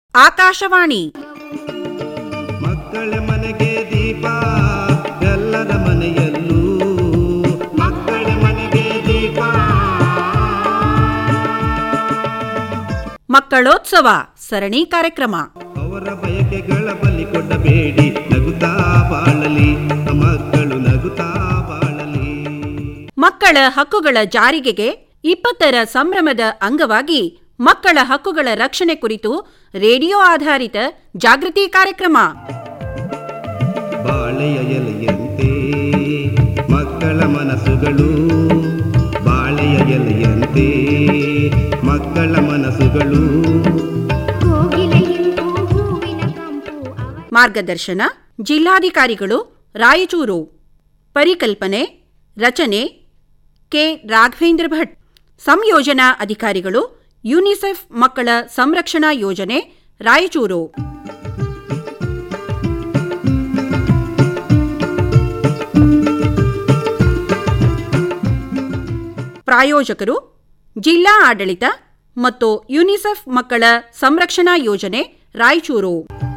ಆಕಾಶವಾಣಿ ಮಕ್ಕಳ ಮನೆಗೆ ದೀಪ ಎಲ್ಲರ ಮನೆಯಲ್ಲೂ ಮಕ್ಕಳ ಮನೆಗೆ ದೀಪ ಮಕ್ಕಳೋತ್ಸವ ಸರಣಿ ಕಾರ್ಯಕ್ರಮ ಅವರ ಬಯಕೆಗಳ ಬಲಿ ಕೊಡಬೇಡಿ ನಗುತ್ತಾ ಬಾಳಲಿ ಮಕ್ಕಳು ನಗುತ್ತಾ ಬಾಳಲಿ ಮಕ್ಕಳ ಹಕ್ಕುಗಳ ಜಾರಿಗೆಗೆ ಇಪ್ಪತ್ತರ ಸಂಭ್ರಮದ ಅಂಗವಾಗಿ ಮಕ್ಕಳ ಹಕ್ಕುಗಳ ರಕ್ಷಣೆ ಕುರಿತು ರೇಡಿಯೋ ಆಧಾರಿತ ಜಾಗೃತಿ ಕಾರ್ಯಕ್ರಮ ಬಾಳೆಯ ಎಲೆಯಂತೆ ಮಕ್ಕಳ ಮನಸ್ಸುಗಳು ಬಾಳೆಯ ಎಲೆಯಂತೆ ಮಕ್ಕಳ ಮನಸ್ಸುಗಳು ಕೋಗಿಲೆಯಿಂದು ಹೂವಿನ ಕಂಪು ಅವರ ಮಾರ್ಗದರ್ಶನ ಜಿಲ್ಲಾಧಿಕಾರಿಗಳು ರಾಯಚೂರು ಪರಿಕಲ್ಪನೆ ರಚನೆ ಕೆ ರಾಘವೇಂದ್ರ ಭಟ್ ಸಂಯೋಜನಾ ಅಧಿಕಾರಿಗಳು ಯುನಿಸೆಫ್ ಮಕ್ಕಳ ಸಂರಕ್ಷಣಾ ಯೋಜನೆ ರಾಯಚೂರು ಪ್ರಾಯೋಜಕರು ಜಿಲ್ಲಾ ಆಡಳಿತ ಮತ್ತು ಯುನಿಸೆಫ್ ಮಕ್ಕಳ ಸಂರಕ್ಷಣಾ ಯೋಜನೆ ರಾಯಚೂರು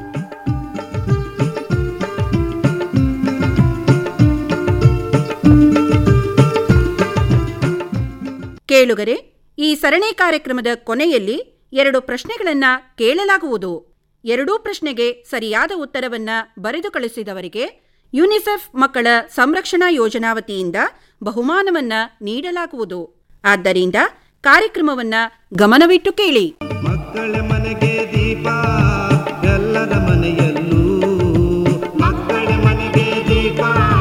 ಕೇಳುಗರೆ ಈ ಸರಣಿ ಕಾರ್ಯಕ್ರಮದ ಕೊನೆಯಲ್ಲಿ ಎರಡು ಪ್ರಶ್ನೆಗಳನ್ನ ಕೇಳಲಾಗುವುದು ಎರಡೂ ಪ್ರಶ್ನೆಗೆ ಸರಿಯಾದ ಉತ್ತರವನ್ನ ಬರೆದು ಕಳಿಸಿದವರಿಗೆ ಯುನಿಸೆಫ್ ಮಕ್ಕಳ ಸಂರಕ್ಷಣಾ ಯೋಜನಾ ವತಿಯಿಂದ ಬಹುಮಾನವನ್ನ ನೀಡಲಾಗುವುದು ಆದ್ದರಿಂದ ಕಾರ್ಯಕ್ರಮವನ್ನ ಗಮನವಿಟ್ಟು ಕೇಳಿ ಮಕ್ಕಳ ಮನೆಗೆ ದೀಪ ಎಲ್ಲರ ಮನೆಯಲ್ಲೂ ಮಕ್ಕಳ ಮನೆಗೆ ದೀಪ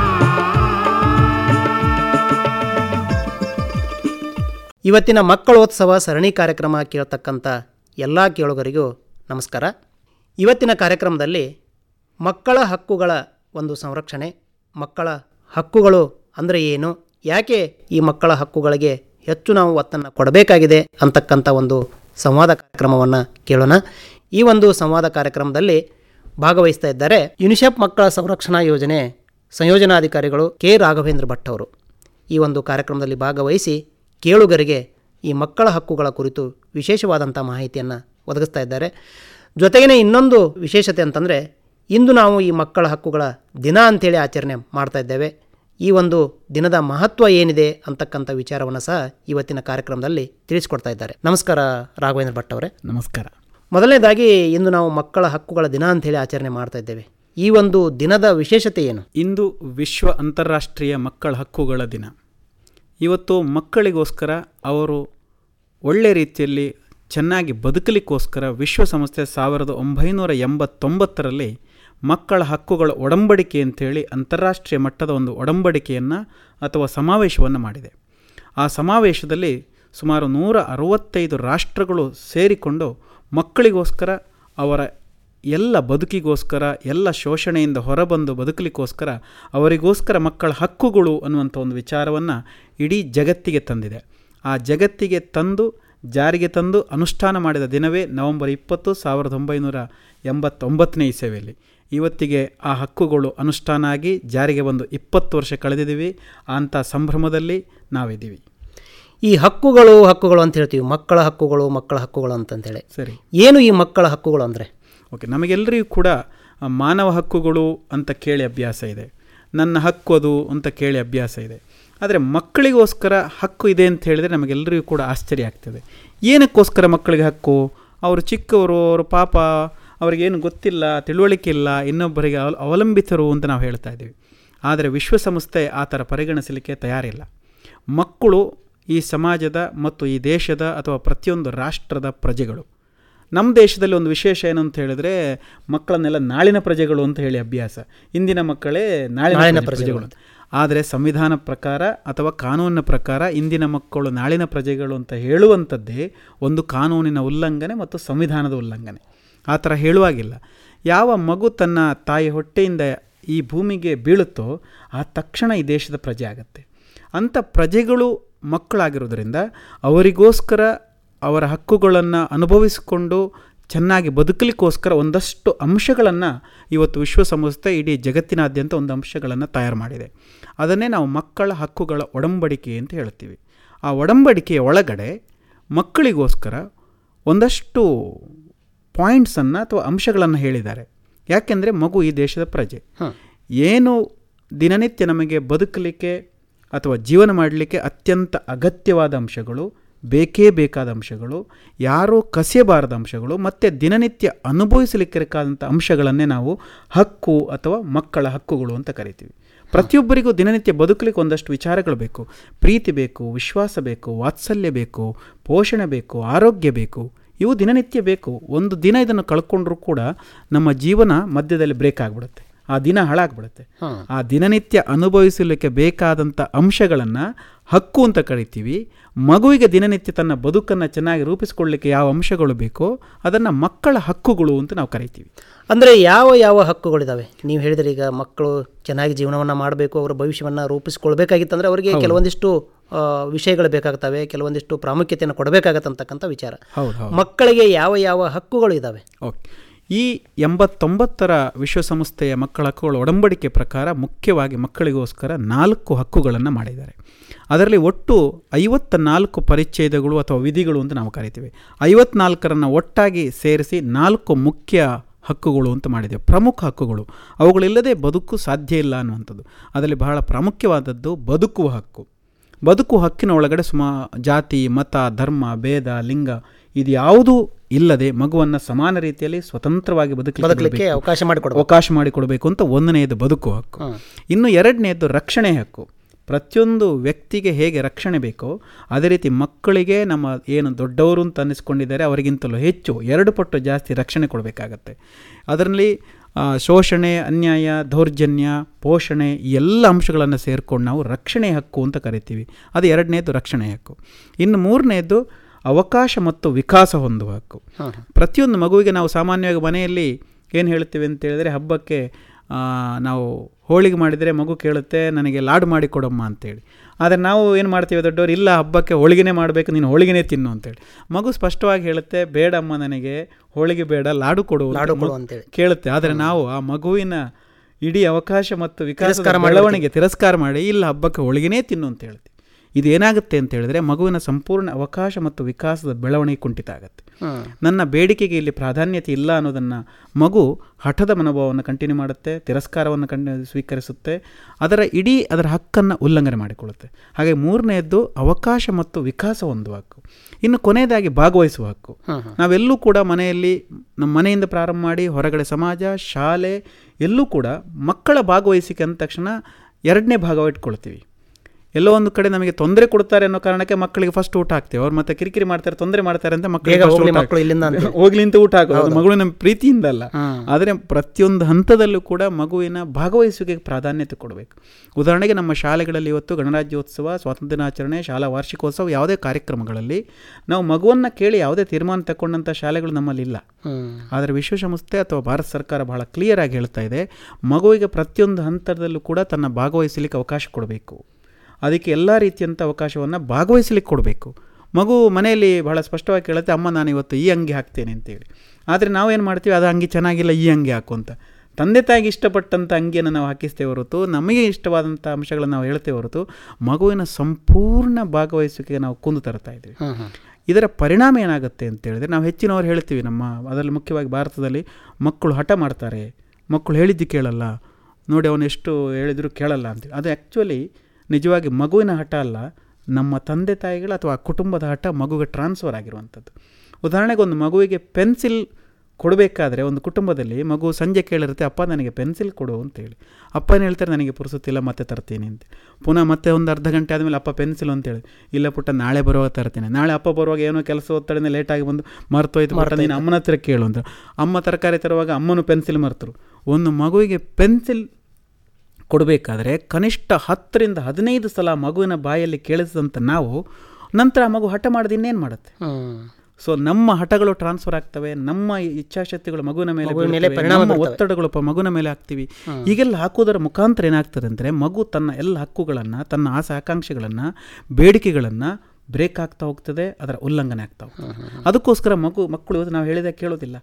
ಇವತ್ತಿನ ಮಕ್ಕಳೋತ್ಸವ ಸರಣಿ ಕಾರ್ಯಕ್ರಮ ಕೇಳ್ತಕ್ಕಂಥ ಎಲ್ಲ ಕೇಳುಗರಿಗೂ ನಮಸ್ಕಾರ ಇವತ್ತಿನ ಕಾರ್ಯಕ್ರಮದಲ್ಲಿ ಮಕ್ಕಳ ಹಕ್ಕುಗಳ ಒಂದು ಸಂರಕ್ಷಣೆ ಮಕ್ಕಳ ಹಕ್ಕುಗಳು ಅಂದರೆ ಏನು ಯಾಕೆ ಈ ಮಕ್ಕಳ ಹಕ್ಕುಗಳಿಗೆ ಹೆಚ್ಚು ನಾವು ಒತ್ತನ್ನು ಕೊಡಬೇಕಾಗಿದೆ ಅಂತಕ್ಕಂಥ ಒಂದು ಸಂವಾದ ಕಾರ್ಯಕ್ರಮವನ್ನು ಕೇಳೋಣ ಈ ಒಂದು ಸಂವಾದ ಕಾರ್ಯಕ್ರಮದಲ್ಲಿ ಭಾಗವಹಿಸ್ತಾ ಇದ್ದಾರೆ ಯುನಿಸೆಫ್ ಮಕ್ಕಳ ಸಂರಕ್ಷಣಾ ಯೋಜನೆ ಸಂಯೋಜನಾಧಿಕಾರಿಗಳು ಕೆ ರಾಘವೇಂದ್ರ ಭಟ್ ಅವರು ಈ ಒಂದು ಕಾರ್ಯಕ್ರಮದಲ್ಲಿ ಭಾಗವಹಿಸಿ ಕೇಳುಗರಿಗೆ ಈ ಮಕ್ಕಳ ಹಕ್ಕುಗಳ ಕುರಿತು ವಿಶೇಷವಾದಂಥ ಮಾಹಿತಿಯನ್ನು ಒದಗಿಸ್ತಾ ಇದ್ದಾರೆ ಜೊತೆಗೇ ಇನ್ನೊಂದು ವಿಶೇಷತೆ ಅಂತಂದರೆ ಇಂದು ನಾವು ಈ ಮಕ್ಕಳ ಹಕ್ಕುಗಳ ದಿನ ಅಂಥೇಳಿ ಆಚರಣೆ ಮಾಡ್ತಾ ಇದ್ದೇವೆ ಈ ಒಂದು ದಿನದ ಮಹತ್ವ ಏನಿದೆ ಅಂತಕ್ಕಂಥ ವಿಚಾರವನ್ನು ಸಹ ಇವತ್ತಿನ ಕಾರ್ಯಕ್ರಮದಲ್ಲಿ ತಿಳಿಸ್ಕೊಡ್ತಾ ಇದ್ದಾರೆ ನಮಸ್ಕಾರ ರಾಘವೇಂದ್ರ ಭಟ್ ಅವರೇ ನಮಸ್ಕಾರ ಮೊದಲನೇದಾಗಿ ಇಂದು ನಾವು ಮಕ್ಕಳ ಹಕ್ಕುಗಳ ದಿನ ಅಂಥೇಳಿ ಆಚರಣೆ ಮಾಡ್ತಾ ಇದ್ದೇವೆ ಈ ಒಂದು ದಿನದ ವಿಶೇಷತೆ ಏನು ಇಂದು ವಿಶ್ವ ಅಂತಾರಾಷ್ಟ್ರೀಯ ಮಕ್ಕಳ ಹಕ್ಕುಗಳ ದಿನ ಇವತ್ತು ಮಕ್ಕಳಿಗೋಸ್ಕರ ಅವರು ಒಳ್ಳೆ ರೀತಿಯಲ್ಲಿ ಚೆನ್ನಾಗಿ ಬದುಕಲಿಕ್ಕೋಸ್ಕರ ವಿಶ್ವಸಂಸ್ಥೆ ಸಾವಿರದ ಒಂಬೈನೂರ ಎಂಬತ್ತೊಂಬತ್ತರಲ್ಲಿ ಮಕ್ಕಳ ಹಕ್ಕುಗಳ ಒಡಂಬಡಿಕೆ ಅಂತೇಳಿ ಅಂತಾರಾಷ್ಟ್ರೀಯ ಮಟ್ಟದ ಒಂದು ಒಡಂಬಡಿಕೆಯನ್ನು ಅಥವಾ ಸಮಾವೇಶವನ್ನು ಮಾಡಿದೆ ಆ ಸಮಾವೇಶದಲ್ಲಿ ಸುಮಾರು ನೂರ ಅರವತ್ತೈದು ರಾಷ್ಟ್ರಗಳು ಸೇರಿಕೊಂಡು ಮಕ್ಕಳಿಗೋಸ್ಕರ ಅವರ ಎಲ್ಲ ಬದುಕಿಗೋಸ್ಕರ ಎಲ್ಲ ಶೋಷಣೆಯಿಂದ ಹೊರಬಂದು ಬದುಕಲಿಕ್ಕೋಸ್ಕರ ಅವರಿಗೋಸ್ಕರ ಮಕ್ಕಳ ಹಕ್ಕುಗಳು ಅನ್ನುವಂಥ ಒಂದು ವಿಚಾರವನ್ನು ಇಡೀ ಜಗತ್ತಿಗೆ ತಂದಿದೆ ಆ ಜಗತ್ತಿಗೆ ತಂದು ಜಾರಿಗೆ ತಂದು ಅನುಷ್ಠಾನ ಮಾಡಿದ ದಿನವೇ ನವೆಂಬರ್ ಇಪ್ಪತ್ತು ಸಾವಿರದ ಒಂಬೈನೂರ ಎಂಬತ್ತೊಂಬತ್ತನೇ ಇಸವಿಯಲ್ಲಿ ಇವತ್ತಿಗೆ ಆ ಹಕ್ಕುಗಳು ಅನುಷ್ಠಾನ ಆಗಿ ಜಾರಿಗೆ ಬಂದು ಇಪ್ಪತ್ತು ವರ್ಷ ಕಳೆದಿದ್ದೀವಿ ಅಂಥ ಸಂಭ್ರಮದಲ್ಲಿ ನಾವಿದ್ದೀವಿ ಈ ಹಕ್ಕುಗಳು ಹಕ್ಕುಗಳು ಅಂತ ಹೇಳ್ತೀವಿ ಮಕ್ಕಳ ಹಕ್ಕುಗಳು ಮಕ್ಕಳ ಹಕ್ಕುಗಳು ಅಂತಂತೇಳಿ ಸರಿ ಏನು ಈ ಮಕ್ಕಳ ಹಕ್ಕುಗಳು ಅಂದರೆ ಓಕೆ ನಮಗೆಲ್ಲರಿಗೂ ಕೂಡ ಆ, ಮಾನವ ಹಕ್ಕುಗಳು ಅಂತ ಕೇಳಿ ಅಭ್ಯಾಸ ಇದೆ ನನ್ನ ಹಕ್ಕು ಅದು ಅಂತ ಕೇಳಿ ಅಭ್ಯಾಸ ಇದೆ ಆದರೆ ಮಕ್ಕಳಿಗೋಸ್ಕರ ಹಕ್ಕು ಇದೆ ಅಂತ ಹೇಳಿದರೆ ನಮಗೆಲ್ಲರಿಗೂ ಕೂಡ ಆಶ್ಚರ್ಯ ಆಗ್ತದೆ ಏನಕ್ಕೋಸ್ಕರ ಮಕ್ಕಳಿಗೆ ಹಕ್ಕು ಅವರು ಚಿಕ್ಕವರು ಅವರು ಪಾಪ ಅವ್ರಿಗೇನು ಗೊತ್ತಿಲ್ಲ ತಿಳುವಳಿಕೆ ಇಲ್ಲ ಇನ್ನೊಬ್ಬರಿಗೆ ಅವಲ ಅವಲಂಬಿತರು ಅಂತ ನಾವು ಹೇಳ್ತಾ ಇದ್ದೀವಿ ಆದರೆ ವಿಶ್ವಸಂಸ್ಥೆ ಆ ಥರ ಪರಿಗಣಿಸಲಿಕ್ಕೆ ತಯಾರಿಲ್ಲ ಮಕ್ಕಳು ಈ ಸಮಾಜದ ಮತ್ತು ಈ ದೇಶದ ಅಥವಾ ಪ್ರತಿಯೊಂದು ರಾಷ್ಟ್ರದ ಪ್ರಜೆಗಳು ನಮ್ಮ ದೇಶದಲ್ಲಿ ಒಂದು ವಿಶೇಷ ಏನು ಅಂತ ಹೇಳಿದ್ರೆ ಮಕ್ಕಳನ್ನೆಲ್ಲ ನಾಳಿನ ಪ್ರಜೆಗಳು ಅಂತ ಹೇಳಿ ಅಭ್ಯಾಸ ಇಂದಿನ ಮಕ್ಕಳೇ ನಾಳಿನ ನಾಳಿನ ಪ್ರಜೆ- ಪ್ರಜೆಗಳು ಆದರೆ ಸಂವಿಧಾನ ಪ್ರಕಾರ ಅಥವಾ ಕಾನೂನಿನ ಪ್ರಕಾರ ಇಂದಿನ ಮಕ್ಕಳು ನಾಳಿನ ಪ್ರಜೆಗಳು ಅಂತ ಹೇಳುವಂಥದ್ದೇ ಒಂದು ಕಾನೂನಿನ ಉಲ್ಲಂಘನೆ ಮತ್ತು ಸಂವಿಧಾನದ ಉಲ್ಲಂಘನೆ ಆ ಥರ ಹೇಳುವಾಗಿಲ್ಲ ಯಾವ ಮಗು ತನ್ನ ತಾಯಿ ಹೊಟ್ಟೆಯಿಂದ ಈ ಭೂಮಿಗೆ ಬೀಳುತ್ತೋ ಆ ತಕ್ಷಣ ಈ ದೇಶದ ಪ್ರಜೆ ಆಗುತ್ತೆ ಅಂಥ ಪ್ರಜೆಗಳು ಮಕ್ಕಳಾಗಿರೋದ್ರಿಂದ ಅವರಿಗೋಸ್ಕರ ಅವರ ಹಕ್ಕುಗಳನ್ನು ಅನುಭವಿಸಿಕೊಂಡು ಚೆನ್ನಾಗಿ ಬದುಕಲಿಕ್ಕೋಸ್ಕರ ಒಂದಷ್ಟು ಅಂಶಗಳನ್ನು ಇವತ್ತು ವಿಶ್ವಸಂಸ್ಥೆ ಇಡೀ ಜಗತ್ತಿನಾದ್ಯಂತ ಒಂದು ಅಂಶಗಳನ್ನು ತಯಾರು ಮಾಡಿದೆ ಅದನ್ನೇ ನಾವು ಮಕ್ಕಳ ಹಕ್ಕುಗಳ ಒಡಂಬಡಿಕೆ ಅಂತ ಹೇಳ್ತೀವಿ ಆ ಒಡಂಬಡಿಕೆಯ ಒಳಗಡೆ ಮಕ್ಕಳಿಗೋಸ್ಕರ ಒಂದಷ್ಟು ಪಾಯಿಂಟ್ಸನ್ನು ಅಥವಾ ಅಂಶಗಳನ್ನು ಹೇಳಿದ್ದಾರೆ ಯಾಕೆಂದರೆ ಮಗು ಈ ದೇಶದ ಪ್ರಜೆ ಏನು ದಿನನಿತ್ಯ ನಮಗೆ ಬದುಕಲಿಕ್ಕೆ ಅಥವಾ ಜೀವನ ಮಾಡಲಿಕ್ಕೆ ಅತ್ಯಂತ ಅಗತ್ಯವಾದ ಅಂಶಗಳು ಬೇಕೇ ಬೇಕಾದ ಅಂಶಗಳು ಯಾರೂ ಕಸಿಯಬಾರದ ಅಂಶಗಳು ಮತ್ತು ದಿನನಿತ್ಯ ಅನುಭವಿಸಲಿಕ್ಕಿರಕಾದಂಥ ಅಂಶಗಳನ್ನೇ ನಾವು ಹಕ್ಕು ಅಥವಾ ಮಕ್ಕಳ ಹಕ್ಕುಗಳು ಅಂತ ಕರಿತೀವಿ ಪ್ರತಿಯೊಬ್ಬರಿಗೂ ದಿನನಿತ್ಯ ಬದುಕಲಿಕ್ಕೆ ಒಂದಷ್ಟು ವಿಚಾರಗಳು ಬೇಕು ಪ್ರೀತಿ ಬೇಕು ವಿಶ್ವಾಸ ಬೇಕು ವಾತ್ಸಲ್ಯ ಬೇಕು ಪೋಷಣೆ ಬೇಕು ಆರೋಗ್ಯ ಬೇಕು ಇವು ದಿನನಿತ್ಯ ಬೇಕು ಒಂದು ದಿನ ಇದನ್ನು ಕಳ್ಕೊಂಡ್ರೂ ಕೂಡ ನಮ್ಮ ಜೀವನ ಮಧ್ಯದಲ್ಲಿ ಬ್ರೇಕ್ ಆಗಿಬಿಡುತ್ತೆ ಆ ದಿನ ಹಾಳಾಗ್ಬಿಡುತ್ತೆ ಆ ದಿನನಿತ್ಯ ಅನುಭವಿಸಲಿಕ್ಕೆ ಬೇಕಾದಂಥ ಅಂಶಗಳನ್ನು ಹಕ್ಕು ಅಂತ ಕರಿತೀವಿ ಮಗುವಿಗೆ ದಿನನಿತ್ಯ ತನ್ನ ಬದುಕನ್ನು ಚೆನ್ನಾಗಿ ರೂಪಿಸ್ಕೊಳ್ಳಿಕ್ಕೆ ಯಾವ ಅಂಶಗಳು ಬೇಕೋ ಅದನ್ನು ಮಕ್ಕಳ ಹಕ್ಕುಗಳು ಅಂತ ನಾವು ಕರಿತೀವಿ ಅಂದರೆ ಯಾವ ಯಾವ ಹಕ್ಕುಗಳಿದಾವೆ ನೀವು ಹೇಳಿದ್ರೆ ಈಗ ಮಕ್ಕಳು ಚೆನ್ನಾಗಿ ಜೀವನವನ್ನು ಮಾಡಬೇಕು ಅವರ ಭವಿಷ್ಯವನ್ನು ರೂಪಿಸ್ಕೊಳ್ಬೇಕಾಗಿತ್ತಂದ್ರೆ ಅವರಿಗೆ ಕೆಲವೊಂದಿಷ್ಟು ಆ, ವಿಷಯಗಳು ಬೇಕಾಗ್ತವೆ ಕೆಲವೊಂದಿಷ್ಟು ಪ್ರಾಮುಖ್ಯತೆಯನ್ನು ಕೊಡಬೇಕಾಗತ್ತಂತಕ್ಕಂಥ ವಿಚಾರ ಹೌದು ಹೌದು ಮಕ್ಕಳಿಗೆ ಯಾವ ಯಾವ ಹಕ್ಕುಗಳು ಇದ್ದಾವೆ ಓಕೆ ಈ ಎಂಬತ್ತೊಂಬತ್ತರ ವಿಶ್ವಸಂಸ್ಥೆಯ ಮಕ್ಕಳ ಹಕ್ಕುಗಳ ಒಡಂಬಡಿಕೆ ಪ್ರಕಾರ ಮುಖ್ಯವಾಗಿ ಮಕ್ಕಳಿಗೋಸ್ಕರ ನಾಲ್ಕು ಹಕ್ಕುಗಳನ್ನು ಮಾಡಿದ್ದಾರೆ ಅದರಲ್ಲಿ ಒಟ್ಟು ಐವತ್ತ ನಾಲ್ಕು ಪರಿಚ್ಛೇದಗಳು ಅಥವಾ ವಿಧಿಗಳು ಅಂತ ನಾವು ಕರಿತೀವಿ ಐವತ್ನಾಲ್ಕರನ್ನು ಒಟ್ಟಾಗಿ ಸೇರಿಸಿ ನಾಲ್ಕು ಮುಖ್ಯ ಹಕ್ಕುಗಳು ಅಂತ ಮಾಡಿದ್ದೇವೆ ಪ್ರಮುಖ ಹಕ್ಕುಗಳು ಅವುಗಳಿಲ್ಲದೆ ಬದುಕು ಸಾಧ್ಯ ಇಲ್ಲ ಅನ್ನುವಂಥದ್ದು ಅದರಲ್ಲಿ ಬಹಳ ಪ್ರಾಮುಖ್ಯವಾದದ್ದು ಬದುಕುವ ಹಕ್ಕು ಬದುಕು ಹಕ್ಕಿನ ಒಳಗಡೆ ಸುಮಾ ಜಾತಿ ಮತ ಧರ್ಮ ಭೇದ ಲಿಂಗ ಇದು ಯಾವುದೂ ಇಲ್ಲದೆ ಮಗುವನ್ನು ಸಮಾನ ರೀತಿಯಲ್ಲಿ ಸ್ವತಂತ್ರವಾಗಿ ಬದುಕಲಿಕ್ಕೆ ಬದುಕಲಿಕ್ಕೆ ಅವಕಾಶ ಮಾಡಿಕೊಡ್ಬೇಕು ಅವಕಾಶ ಮಾಡಿಕೊಡಬೇಕು ಅಂತ ಒಂದನೆಯದು ಬದುಕು ಹಕ್ಕು ಇನ್ನು ಎರಡನೆಯದು ರಕ್ಷಣೆ ಹಕ್ಕು ಪ್ರತಿಯೊಂದು ವ್ಯಕ್ತಿಗೆ ಹೇಗೆ ರಕ್ಷಣೆ ಬೇಕೋ ಅದೇ ರೀತಿ ಮಕ್ಕಳಿಗೆ ನಮ್ಮ ಏನು ದೊಡ್ಡವರು ಅಂತ ಅನ್ನಿಸ್ಕೊಂಡಿದ್ದಾರೆ ಅವರಿಗಿಂತಲೂ ಹೆಚ್ಚು ಎರಡು ಪಟ್ಟು ಜಾಸ್ತಿ ರಕ್ಷಣೆ ಕೊಡಬೇಕಾಗತ್ತೆ ಅದರಲ್ಲಿ ಆ, ಶೋಷಣೆ ಅನ್ಯಾಯ ದೌರ್ಜನ್ಯ ಪೋಷಣೆ ಈ ಎಲ್ಲ ಅಂಶಗಳನ್ನು ಸೇರ್ಕೊಂಡು ನಾವು ರಕ್ಷಣೆ ಹಕ್ಕು ಅಂತ ಕರಿತೀವಿ ಅದು ಎರಡನೇದು ರಕ್ಷಣೆ ಹಕ್ಕು ಇನ್ನು ಮೂರನೇದು ಅವಕಾಶ ಮತ್ತು ವಿಕಾಸ ಹೊಂದುವ ಹಕ್ಕು ಪ್ರತಿಯೊಂದು ಮಗುವಿಗೆ ನಾವು ಸಾಮಾನ್ಯವಾಗಿ ಮನೆಯಲ್ಲಿ ಏನು ಹೇಳ್ತೀವಿ ಅಂತ ಹೇಳಿದ್ರೆ ಹಬ್ಬಕ್ಕೆ ಆ, ನಾವು ಹೋಳಿಗೆ ಮಾಡಿದರೆ ಮಗು ಕೇಳುತ್ತೆ ನನಗೆ ಲಾಡು ಮಾಡಿ ಕೊಡಮ್ಮ ಅಂತೇಳಿ ಆದರೆ ನಾವು ಏನು ಮಾಡ್ತೀವಿ ದೊಡ್ಡವರು ಇಲ್ಲ ಹಬ್ಬಕ್ಕೆ ಹೋಳಿಗೆನೇ ಮಾಡಬೇಕು ನೀನು ಹೋಳಿಗೆನೇ ತಿನ್ನು ಅಂತೇಳಿ ಮಗು ಸ್ಪಷ್ಟವಾಗಿ ಹೇಳುತ್ತೆ ಬೇಡಮ್ಮ ನನಗೆ ಹೋಳಿಗೆ ಬೇಡ ಲಾಡು ಕೊಡು ಅಂತ ಲಾಡು ಕೊಡು ಮಗು ಅಂತೇಳಿ. ಕೇಳುತ್ತೆ ಆದರೆ ನಾವು ಆ ಮಗುವಿನ ಇಡೀ ಅವಕಾಶ ಮತ್ತು ವಿಕಾಸ ತಿರಸ್ಕಾರ ಬೆಳವಣಿಗೆ ತಿರಸ್ಕಾರ ಮಾಡಿ ಇಲ್ಲ ಹಬ್ಬಕ್ಕೆ ಹೋಳಿಗೆನೇ ತಿನ್ನು ಅಂತ ಹೇಳ್ತೀವಿ ಇದು ಏನಾಗುತ್ತೆ ಅಂತ ಹೇಳಿದ್ರೆ ಮಗುವಿನ ಸಂಪೂರ್ಣ ಅವಕಾಶ ಮತ್ತು ವಿಕಾಸದ ಬೆಳವಣಿಗೆ ಕುಂಠಿತ ಆಗುತ್ತೆ ನನ್ನ ಬೇಡಿಕೆಗೆ ಇಲ್ಲಿ ಪ್ರಾಧಾನ್ಯತೆ ಇಲ್ಲ ಅನ್ನೋದನ್ನು ಮಗು ಹಠದ ಮನೋಭಾವವನ್ನು ಕಂಟಿನ್ಯೂ ಮಾಡುತ್ತೆ ತಿರಸ್ಕಾರವನ್ನು ಕಂಡು ಸ್ವೀಕರಿಸುತ್ತೆ ಅದರ ಇಡೀ ಅದರ ಹಕ್ಕನ್ನು ಉಲ್ಲಂಘನೆ ಮಾಡಿಕೊಳ್ಳುತ್ತೆ ಹಾಗೆ ಮೂರನೆಯದ್ದು ಅವಕಾಶ ಮತ್ತು ವಿಕಾಸ ಹೊಂದುವ ಹಕ್ಕು ಇನ್ನು ಕೊನೆಯದಾಗಿ ಭಾಗವಹಿಸುವ ಹಕ್ಕು ನಾವೆಲ್ಲೂ ಕೂಡ ಮನೆಯಲ್ಲಿ ನಮ್ಮ ಮನೆಯಿಂದ ಪ್ರಾರಂಭ ಮಾಡಿ ಹೊರಗಡೆ ಸಮಾಜ ಶಾಲೆ ಎಲ್ಲೂ ಕೂಡ ಮಕ್ಕಳ ಭಾಗವಹಿಸಿಕೆ ಅಂದ ತಕ್ಷಣ ಎರಡನೇ ಭಾಗವಿಟ್ಕೊಳ್ತೀವಿ ಎಲ್ಲೋ ಒಂದು ಕಡೆ ನಮಗೆ ತೊಂದರೆ ಕೊಡ್ತಾರೆ ಅನ್ನೋ ಕಾರಣಕ್ಕೆ ಮಕ್ಕಳಿಗೆ ಫಸ್ಟ್ ಊಟ ಹಾಕ್ತೇವೆ ಅವ್ರು ಮತ್ತೆ ಕಿರಿಕಿರಿ ಮಾಡ್ತಾರೆ ತೊಂದರೆ ಮಾಡ್ತಾರೆ ಅಂತ ಮಕ್ಕಳಿಗೆ ಬೇಗ first ಹೋಗ್ಲಿ ಊಟ ಮಕ್ಕಳು ಇಲ್ಲಿಂದ ಅಂತ. ಹಾಕ್ತೇವೆ. ಹೋಗ್ಲಿ ಅಂತ ಊಟ ಹಾಕೋದು ಅದು ಮಗುವಿನ ಪ್ರೀತಿಯಿಂದ ಅಲ್ಲ ಆದರೆ ಪ್ರತಿಯೊಂದು ಹಂತದಲ್ಲೂ ಕೂಡ ಮಗುವಿನ ಭಾಗವಹಿಸುವಿಕೆಗೆ ಪ್ರಾಧಾನ್ಯತೆ ಕೊಡಬೇಕು ಉದಾಹರಣೆಗೆ ನಮ್ಮ ಶಾಲೆಗಳಲ್ಲಿ ಇವತ್ತು ಗಣರಾಜ್ಯೋತ್ಸವ ಸ್ವಾತಂತ್ರ್ಯ ದಿನಾಚರಣೆ ಶಾಲಾ ವಾರ್ಷಿಕೋತ್ಸವ ಯಾವುದೇ ಕಾರ್ಯಕ್ರಮಗಳಲ್ಲಿ ನಾವು ಮಗುವನ್ನು ಕೇಳಿ ಯಾವುದೇ ತೀರ್ಮಾನ ತಗೊಂಡಂಥ ಶಾಲೆಗಳು ನಮ್ಮಲ್ಲಿ ಇಲ್ಲ ಆದರೆ ವಿಶ್ವಸಂಸ್ಥೆ ಅಥವಾ ಭಾರತ ಸರ್ಕಾರ ಬಹಳ ಕ್ಲಿಯರ್ ಆಗಿ ಹೇಳ್ತಾ ಇದೆ ಮಗುವಿಗೆ ಪ್ರತಿಯೊಂದು ಹಂತದಲ್ಲೂ ಕೂಡ ತನ್ನ ಭಾಗವಹಿಸಲಿಕ್ಕೆ ಅವಕಾಶ ಕೊಡಬೇಕು ಅದಕ್ಕೆ ಎಲ್ಲ ರೀತಿಯಂಥ ಅವಕಾಶವನ್ನು ಭಾಗವಹಿಸಲಿಕ್ಕೆ ಕೊಡಬೇಕು ಮಗು ಮನೆಯಲ್ಲಿ ಬಹಳ ಸ್ಪಷ್ಟವಾಗಿ ಕೇಳುತ್ತೆ ಅಮ್ಮ ನಾನು ಇವತ್ತು ಈ ಅಂಗಿ ಹಾಕ್ತೇನೆ ಅಂತೇಳಿ ಆದರೆ ನಾವೇನು ಮಾಡ್ತೀವಿ ಅದು ಅಂಗಿ ಚೆನ್ನಾಗಿಲ್ಲ ಈ ಅಂಗಿ ಹಾಕು ಅಂತ ತಂದೆ ತಾಯಿಗೆ ಇಷ್ಟಪಟ್ಟಂಥ ಅಂಗಿಯನ್ನು ನಾವು ಹಾಕಿಸ್ತೇವೆ ಹೊರತು ನಮಗೆ ಇಷ್ಟವಾದಂಥ ಅಂಶಗಳನ್ನು ನಾವು ಹೇಳ್ತೇವೆ ಹೊರತು ಮಗುವಿನ ಸಂಪೂರ್ಣ ಭಾಗವಹಿಸುವಿಕೆಗೆ ನಾವು ಕುಂದು ತರ್ತಾ ಇದ್ದೀವಿ ಇದರ ಪರಿಣಾಮ ಏನಾಗುತ್ತೆ ಅಂತ ಹೇಳಿದ್ರೆ ನಾವು ಹೆಚ್ಚಿನವ್ರು ಹೇಳ್ತೀವಿ ನಮ್ಮ ಅದರಲ್ಲಿ ಮುಖ್ಯವಾಗಿ ಭಾರತದಲ್ಲಿ ಮಕ್ಕಳು ಹಠ ಮಾಡ್ತಾರೆ ಮಕ್ಕಳು ಹೇಳಿದ್ದು ಕೇಳಲ್ಲ ನೋಡಿ ಅವನು ಎಷ್ಟು ಹೇಳಿದ್ರು ಕೇಳಲ್ಲ ಅಂತೇಳಿ ಅದು ಆ್ಯಕ್ಚುಲಿ ನಿಜವಾಗಿ ಮಗುವಿನ ಹಠ ಅಲ್ಲ ನಮ್ಮ ತಂದೆ ತಾಯಿಗಳ ಅಥವಾ ಕುಟುಂಬದ ಹಠ ಮಗುವಿಗೆ ಟ್ರಾನ್ಸ್ಫರ್ ಆಗಿರುವಂಥದ್ದು ಉದಾಹರಣೆಗೆ ಒಂದು ಮಗುವಿಗೆ ಪೆನ್ಸಿಲ್ ಕೊಡಬೇಕಾದ್ರೆ ಒಂದು ಕುಟುಂಬದಲ್ಲಿ ಮಗು ಸಂಜೆ ಕೇಳಿರುತ್ತೆ ಅಪ್ಪ ನನಗೆ ಪೆನ್ಸಿಲ್ ಕೊಡು ಅಂತೇಳಿ ಅಪ್ಪ ಏನು ಹೇಳ್ತಾರೆ ನನಗೆ ಪುರುಸುತ್ತಿಲ್ಲ ಮತ್ತೆ ತರ್ತೀನಿ ಅಂತ ಪುನಃ ಮತ್ತೆ ಒಂದು ಅರ್ಧ ಗಂಟೆ ಆದಮೇಲೆ ಅಪ್ಪ ಪೆನ್ಸಿಲ್ ಅಂತೇಳಿ ಇಲ್ಲ ಪುಟ್ಟ ನಾಳೆ ಬರುವಾಗ ತರ್ತೀನಿ ನಾಳೆ ಅಪ್ಪ ಬರುವಾಗ ಏನೋ ಕೆಲಸ ಒತ್ತಡದಿಂದ ಲೇಟಾಗಿ ಬಂದು ಮರ್ತೋಯ್ತು ಪುಟ್ಟ ನೀನು ಅಮ್ಮನ ಹತ್ರ ಕೇಳು ಅಂತ ಅಮ್ಮ ತರಕಾರಿ ತರುವಾಗ ಅಮ್ಮನು ಪೆನ್ಸಿಲ್ ಮರ್ತರು ಒಂದು ಮಗುವಿಗೆ ಪೆನ್ಸಿಲ್ ಕೊಡಬೇಕಾದ್ರೆ ಕನಿಷ್ಠ ಹತ್ತರಿಂದ ಹದಿನೈದು ಸಲ ಮಗುವಿನ ಬಾಯಲ್ಲಿ ಕೇಳಿಸಿದಂಥ ನಾವು ನಂತರ ಆ ಮಗು ಹಠ ಮಾಡಿದ ಇನ್ನೇನು ಮಾಡುತ್ತೆ ಸೊ ನಮ್ಮ ಹಠಗಳು ಟ್ರಾನ್ಸ್ಫರ್ ಆಗ್ತವೆ ನಮ್ಮ ಇಚ್ಛಾಶಕ್ತಿಗಳು ಮಗುವಿನ ಮೇಲೆ ಮಗುವಿನ ಮೇಲೆ ಬೀಳ್ತವೆ, ಪರಿಣಾಮ ನಮ್ಮ ಬೀರ್ತವೆ. ಒತ್ತಡಗಳು ಪ ಮಗುವಿನ ಮೇಲೆ ಹಾಕ್ತೀವಿ ಹೀಗೆಲ್ಲ ಹಾಕೋದರ ಮುಖಾಂತರ ಏನಾಗ್ತದೆ ಅಂದರೆ ಮಗು ತನ್ನ ಎಲ್ಲ ಹಕ್ಕುಗಳನ್ನು ತನ್ನ ಆಸೆ ಆಕಾಂಕ್ಷೆಗಳನ್ನು ಬೇಡಿಕೆಗಳನ್ನು ಬ್ರೇಕ್ ಆಗ್ತಾ ಹೋಗ್ತದೆ ಅದರ ಉಲ್ಲಂಘನೆ ಆಗ್ತಾ ಹೋಗ್ತದೆ ಅದಕ್ಕೋಸ್ಕರ ಮಗು ಮಕ್ಕಳು ಇವತ್ತು ನಾವು ಹೇಳಿದಾಗ ಕೇಳೋದಿಲ್ಲ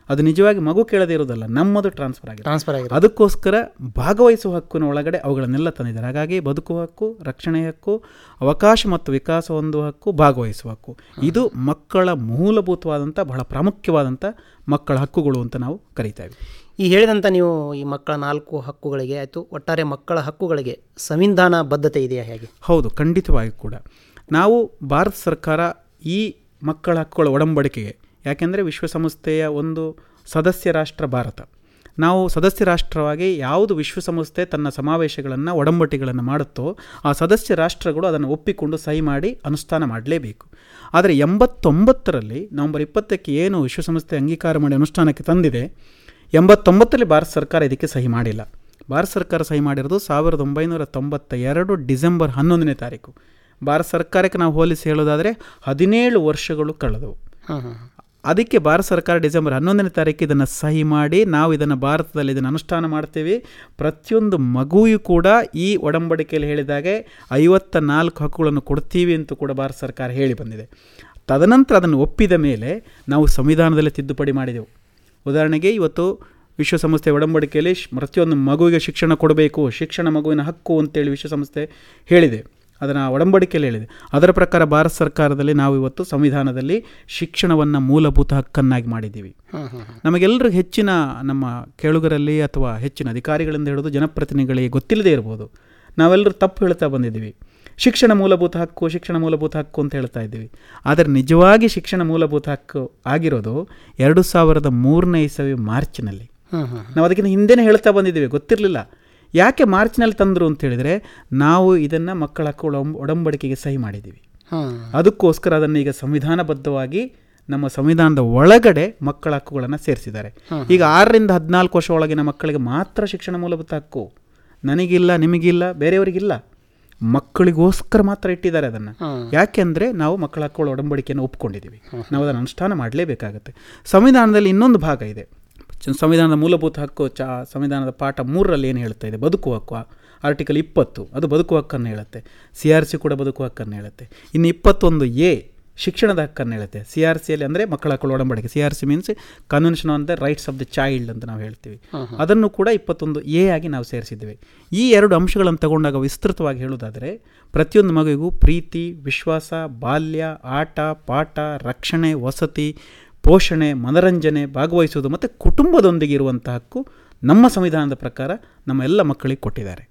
ಅದು ನಿಜವಾಗಿ ಮಗು ಕೇಳದೇ ಇರೋದಲ್ಲ ನಮ್ಮದು ಟ್ರಾನ್ಸ್ಫರ್ ಆಗಿದೆ ಟ್ರಾನ್ಸ್ಫರ್ ಆಗಿರೋದು ಅದಕ್ಕೋಸ್ಕರ ಭಾಗವಹಿಸುವ ಹಕ್ಕಿನ ಒಳಗಡೆ ಅವುಗಳನ್ನೆಲ್ಲ ತಂದಿದ್ದಾರೆ ಹಾಗಾಗಿ ಬದುಕುವ ಹಕ್ಕು ರಕ್ಷಣೆ ಹಕ್ಕು ಅವಕಾಶ ಮತ್ತು ವಿಕಾಸ ಹೊಂದುವ ಹಕ್ಕು ಭಾಗವಹಿಸುವ ಹಕ್ಕು ಇದು ಮಕ್ಕಳ ಮೂಲಭೂತವಾದಂಥ ಬಹಳ ಪ್ರಾಮುಖ್ಯವಾದಂಥ ಮಕ್ಕಳ ಹಕ್ಕುಗಳು ಅಂತ ನಾವು ಕರೀತೇವೆ ಈ ಹೇಳಿದಂಥ ನೀವು ಈ ಮಕ್ಕಳ ನಾಲ್ಕು ಹಕ್ಕುಗಳಿಗೆ ಆಯಿತು ಒಟ್ಟಾರೆ ಮಕ್ಕಳ ಹಕ್ಕುಗಳಿಗೆ ಸಂವಿಧಾನ ಬದ್ಧತೆ ಇದೆಯಾ ಹೇಗೆ ಹೌದು ಖಂಡಿತವಾಗಿ ಕೂಡ ನಾವು ಭಾರತ ಸರ್ಕಾರ ಈ ಮಕ್ಕಳ ಹಕ್ಕುಗಳ ಒಡಂಬಡಿಕೆಗೆ ಯಾಕೆಂದರೆ ವಿಶ್ವಸಂಸ್ಥೆಯ ಒಂದು ಸದಸ್ಯ ರಾಷ್ಟ್ರ ಭಾರತ ನಾವು ಸದಸ್ಯ ರಾಷ್ಟ್ರವಾಗಿ ಯಾವುದು ವಿಶ್ವಸಂಸ್ಥೆ ತನ್ನ ಸಮಾವೇಶಗಳನ್ನು ಒಡಂಬಡಿಕೆಗಳನ್ನು ಮಾಡುತ್ತೋ ಆ ಸದಸ್ಯ ರಾಷ್ಟ್ರಗಳು ಅದನ್ನು ಒಪ್ಪಿಕೊಂಡು ಸಹಿ ಮಾಡಿ ಅನುಷ್ಠಾನ ಮಾಡಲೇಬೇಕು ಆದರೆ ಎಂಬತ್ತೊಂಬತ್ತರಲ್ಲಿ ನವಂಬರ್ ಇಪ್ಪತ್ತಕ್ಕೆ ಏನು ವಿಶ್ವಸಂಸ್ಥೆ ಅಂಗೀಕಾರ ಮಾಡಿ ಅನುಷ್ಠಾನಕ್ಕೆ ತಂದಿದೆ ಎಂಬತ್ತೊಂಬತ್ತರಲ್ಲಿ ಭಾರತ ಸರ್ಕಾರ ಇದಕ್ಕೆ ಸಹಿ ಮಾಡಿಲ್ಲ ಭಾರತ ಸರ್ಕಾರ ಸಹಿ ಮಾಡಿರೋದು ಸಾವಿರದ ಒಂಬೈನೂರ ತೊಂಬತ್ತ ಎರಡು ಡಿಸೆಂಬರ್ ಹನ್ನೊಂದನೇ ತಾರೀಕು ಭಾರತ ಸರ್ಕಾರಕ್ಕೆ ನಾವು ಹೋಲಿಸಿ ಹೇಳೋದಾದರೆ ಹದಿನೇಳು ವರ್ಷಗಳು ಕಳೆದವು ಹಾಂ ಹಾಂ ಅದಕ್ಕೆ ಭಾರತ ಸರ್ಕಾರ ಡಿಸೆಂಬರ್ ಹನ್ನೊಂದನೇ ತಾರೀಕು ಇದನ್ನು ಸಹಿ ಮಾಡಿ ನಾವು ಇದನ್ನು ಭಾರತದಲ್ಲಿ ಇದನ್ನು ಅನುಷ್ಠಾನ ಮಾಡ್ತೀವಿ ಪ್ರತಿಯೊಂದು ಮಗುವಿಗೂ ಕೂಡ ಈ ಒಡಂಬಡಿಕೆಯಲ್ಲಿ ಹೇಳಿದಾಗೆ ಐವತ್ತ ನಾಲ್ಕು ಹಕ್ಕುಗಳನ್ನು ಕೊಡ್ತೀವಿ ಅಂತ ಕೂಡ ಭಾರತ ಸರ್ಕಾರ ಹೇಳಿ ಬಂದಿದೆ ತದನಂತರ ಅದನ್ನು ಒಪ್ಪಿದ ಮೇಲೆ ನಾವು ಸಂವಿಧಾನದಲ್ಲಿ ತಿದ್ದುಪಡಿ ಮಾಡಿದೆವು ಉದಾಹರಣೆಗೆ ಇವತ್ತು ವಿಶ್ವಸಂಸ್ಥೆ ಒಡಂಬಡಿಕೆಯಲ್ಲಿ ಶ್- ಪ್ರತಿಯೊಂದು ಮಗುವಿಗೆ ಶಿಕ್ಷಣ ಕೊಡಬೇಕು ಶಿಕ್ಷಣ ಮಗುವಿನ ಹಕ್ಕು ಅಂತೇಳಿ ವಿಶ್ವಸಂಸ್ಥೆ ಹೇಳಿದೆ ಅದನ್ನು ಒಡಂಬಡಿಕೆಯಲ್ಲಿ ಹೇಳಿದೆ ಅದರ ಪ್ರಕಾರ ಭಾರತ ಸರ್ಕಾರದಲ್ಲಿ ನಾವು ಇವತ್ತು ಸಂವಿಧಾನದಲ್ಲಿ ಶಿಕ್ಷಣವನ್ನು ಮೂಲಭೂತ ಹಕ್ಕನ್ನಾಗಿ ಮಾಡಿದ್ದೀವಿ ಹಾಂ ಹಾಂ ಹಾಂ ನಮಗೆಲ್ಲರಿಗೂ ಹೆಚ್ಚಿನ ನಮ್ಮ ಕೇಳುಗರಲ್ಲಿ ಅಥವಾ ಹೆಚ್ಚಿನ ಅಧಿಕಾರಿಗಳಿಂದ ಹಿಡಿದು ಜನಪ್ರತಿನಿಧಿಗಳಿಗೆ ಗೊತ್ತಿಲ್ಲದೆ ಇರ್ಬೋದು ನಾವೆಲ್ಲರೂ ತಪ್ಪು ಹೇಳ್ತಾ ಬಂದಿದ್ದೀವಿ ಶಿಕ್ಷಣ ಮೂಲಭೂತ ಹಕ್ಕು ಶಿಕ್ಷಣ ಮೂಲಭೂತ ಹಕ್ಕು ಅಂತ ಹೇಳ್ತಾ ಇದ್ದೀವಿ ಆದರೆ ನಿಜವಾಗಿ ಶಿಕ್ಷಣ ಮೂಲಭೂತ ಹಕ್ಕು ಆಗಿರೋದು ಎರಡು ಸಾವಿರದ ಮೂರನೇ ಇಸವಿ ಮಾರ್ಚ್ನಲ್ಲಿ ಹಾಂ ಹಾಂ ನಾವು ಅದಕ್ಕಿಂತ ಹಿಂದೆನೇ ಹೇಳ್ತಾ ಬಂದಿದ್ದೀವಿ ಗೊತ್ತಿರಲಿಲ್ಲ ಯಾಕೆ ಮಾರ್ಚ್ನಲ್ಲಿ ತಂದರು ಅಂತ ಹೇಳಿದರೆ ನಾವು ಇದನ್ನು ಮಕ್ಕಳ ಹಕ್ಕುಗಳ ಒಂ- ಒಡಂಬಡಿಕೆಗೆ ಸಹಿ ಮಾಡಿದ್ದೀವಿ ಹಾಂ ಅದಕ್ಕೋಸ್ಕರ ಅದನ್ನು ಈಗ ಸಂವಿಧಾನಬದ್ಧವಾಗಿ ನಮ್ಮ ಸಂವಿಧಾನದ ಒಳಗಡೆ ಮಕ್ಕಳ ಹಕ್ಕುಗಳನ್ನು ಸೇರಿಸಿದ್ದಾರೆ ಈಗ ಆರರಿಂದ ಹದಿನಾಲ್ಕು ವರ್ಷ ಒಳಗಿನ ಮಕ್ಕಳಿಗೆ ಮಾತ್ರ ಶಿಕ್ಷಣ ಮೂಲಭೂತ ಹಕ್ಕು ನನಗಿಲ್ಲ ನಿಮಗಿಲ್ಲ ಬೇರೆಯವರಿಗಿಲ್ಲ ಮಕ್ಕಳಿಗೋಸ್ಕರ ಮಾತ್ರ ಇಟ್ಟಿದ್ದಾರೆ ಅದನ್ನು ಹಾಂ ಯಾಕೆಂದರೆ ನಾವು ಮಕ್ಕಳ ಹಕ್ಕುಗಳ ಒಡಂಬಡಿಕೆಯನ್ನು ಒಪ್ಕೊಂಡಿದ್ದೀವಿ ನಾವು ಅದನ್ನು ಅನುಷ್ಠಾನ ಮಾಡಲೇಬೇಕಾಗತ್ತೆ ಸಂವಿಧಾನದಲ್ಲಿ ಇನ್ನೊಂದು ಭಾಗ ಇದೆ ಚ- ಸಂವಿಧಾನದ ಮೂಲಭೂತ ಹಕ್ಕು ಚ ಸಂವಿಧಾನದ ಪಾಠ ಮೂರರಲ್ಲಿ ಏನು ಹೇಳ್ತಾ ಇದೆ ಬದುಕುವ ಹಕ್ಕು ಆರ್ಟಿಕಲ್ ಇಪ್ಪತ್ತು ಅದು ಬದುಕುವ ಹಕ್ಕನ್ನು ಹೇಳುತ್ತೆ ಸಿ ಆರ್ ಸಿ ಕೂಡ ಬದುಕುವ ಹಕ್ಕನ್ನು ಹೇಳುತ್ತೆ ಇನ್ನು ಇಪ್ಪತ್ತೊಂದು ಎ ಶಿಕ್ಷಣದ ಹಕ್ಕನ್ನು ಹೇಳುತ್ತೆ ಸಿ ಆರ್ ಸಿಯಲ್ಲಿ ಅಂದರೆ ಮಕ್ಕಳ ಹಕ್ಕುಗಳ ಒಡಂಬಡಿಕೆ C R C means convention on the rights of the child ಅಂತ ನಾವು ಹೇಳ್ತೀವಿ ಅದನ್ನು ಕೂಡ ಇಪ್ಪತ್ತೊಂದು ಎ ಆಗಿ ನಾವು ಸೇರಿಸಿದ್ದೇವೆ ಈ ಎರಡು ಅಂಶಗಳನ್ನು ತಗೊಂಡಾಗ ವಿಸ್ತೃತವಾಗಿ ಹೇಳುವುದಾದರೆ ಪ್ರತಿಯೊಂದು ಮಗುವಿಗೂ ಪ್ರೀತಿ ವಿಶ್ವಾಸ ಬಾಲ್ಯ ಆಟ ಪಾಠ ರಕ್ಷಣೆ ವಸತಿ ಪೋಷಣೆ ಮನರಂಜನೆ ಭಾಗವಹಿಸುವುದು ಮತ್ತು ಕುಟುಂಬದೊಂದಿಗೆ ಇರುವಂಥ ಹಕ್ಕು ನಮ್ಮ ಸಂವಿಧಾನದ ಪ್ರಕಾರ ನಮ್ಮ ಎಲ್ಲ ಮಕ್ಕಳಿಗೆ ಕೊಟ್ಟಿದ್ದಾರೆ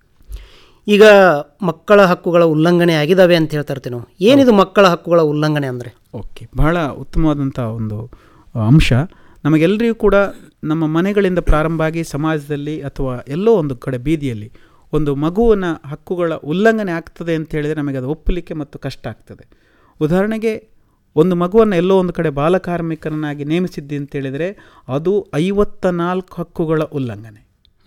ಈಗ ಮಕ್ಕಳ ಹಕ್ಕುಗಳ ಉಲ್ಲಂಘನೆ ಆಗಿದ್ದಾವೆ ಅಂತ ಹೇಳ್ತಾ ಇರ್ತೀವಿ ನಾವು ಏನಿದು ಮಕ್ಕಳ ಹಕ್ಕುಗಳ ಉಲ್ಲಂಘನೆ ಅಂದರೆ ಓಕೆ ಬಹಳ ಉತ್ತಮವಾದಂಥ ಒಂದು ಆ, ಅಂಶ ನಮಗೆಲ್ಲರಿಗೂ ಕೂಡ ನಮ್ಮ ಮನೆಗಳಿಂದ ಪ್ರಾರಂಭ ಆಗಿ ಸಮಾಜದಲ್ಲಿ ಅಥವಾ ಎಲ್ಲೋ ಒಂದು ಕಡೆ ಬೀದಿಯಲ್ಲಿ ಒಂದು ಮಗುವಿನ ಹಕ್ಕುಗಳ ಉಲ್ಲಂಘನೆ ಆಗ್ತದೆ ಅಂತ ಹೇಳಿದರೆ ನಮಗೆ ಅದು ಒಪ್ಪಲಿಕ್ಕೆ ಮತ್ತು ಕಷ್ಟ ಆಗ್ತದೆ ಉದಾಹರಣೆಗೆ ಒಂದು ಮಗುವನ್ನು ಎಲ್ಲೋ ಒಂದು ಕಡೆ ಬಾಲಕಾರ್ಮಿಕರನ್ನಾಗಿ ನೇಮಿಸಿದ್ದಿ ಅಂತ ಹೇಳಿದರೆ ಅದು ಐವತ್ತ ನಾಲ್ಕು ಹಕ್ಕುಗಳ ಉಲ್ಲಂಘನೆ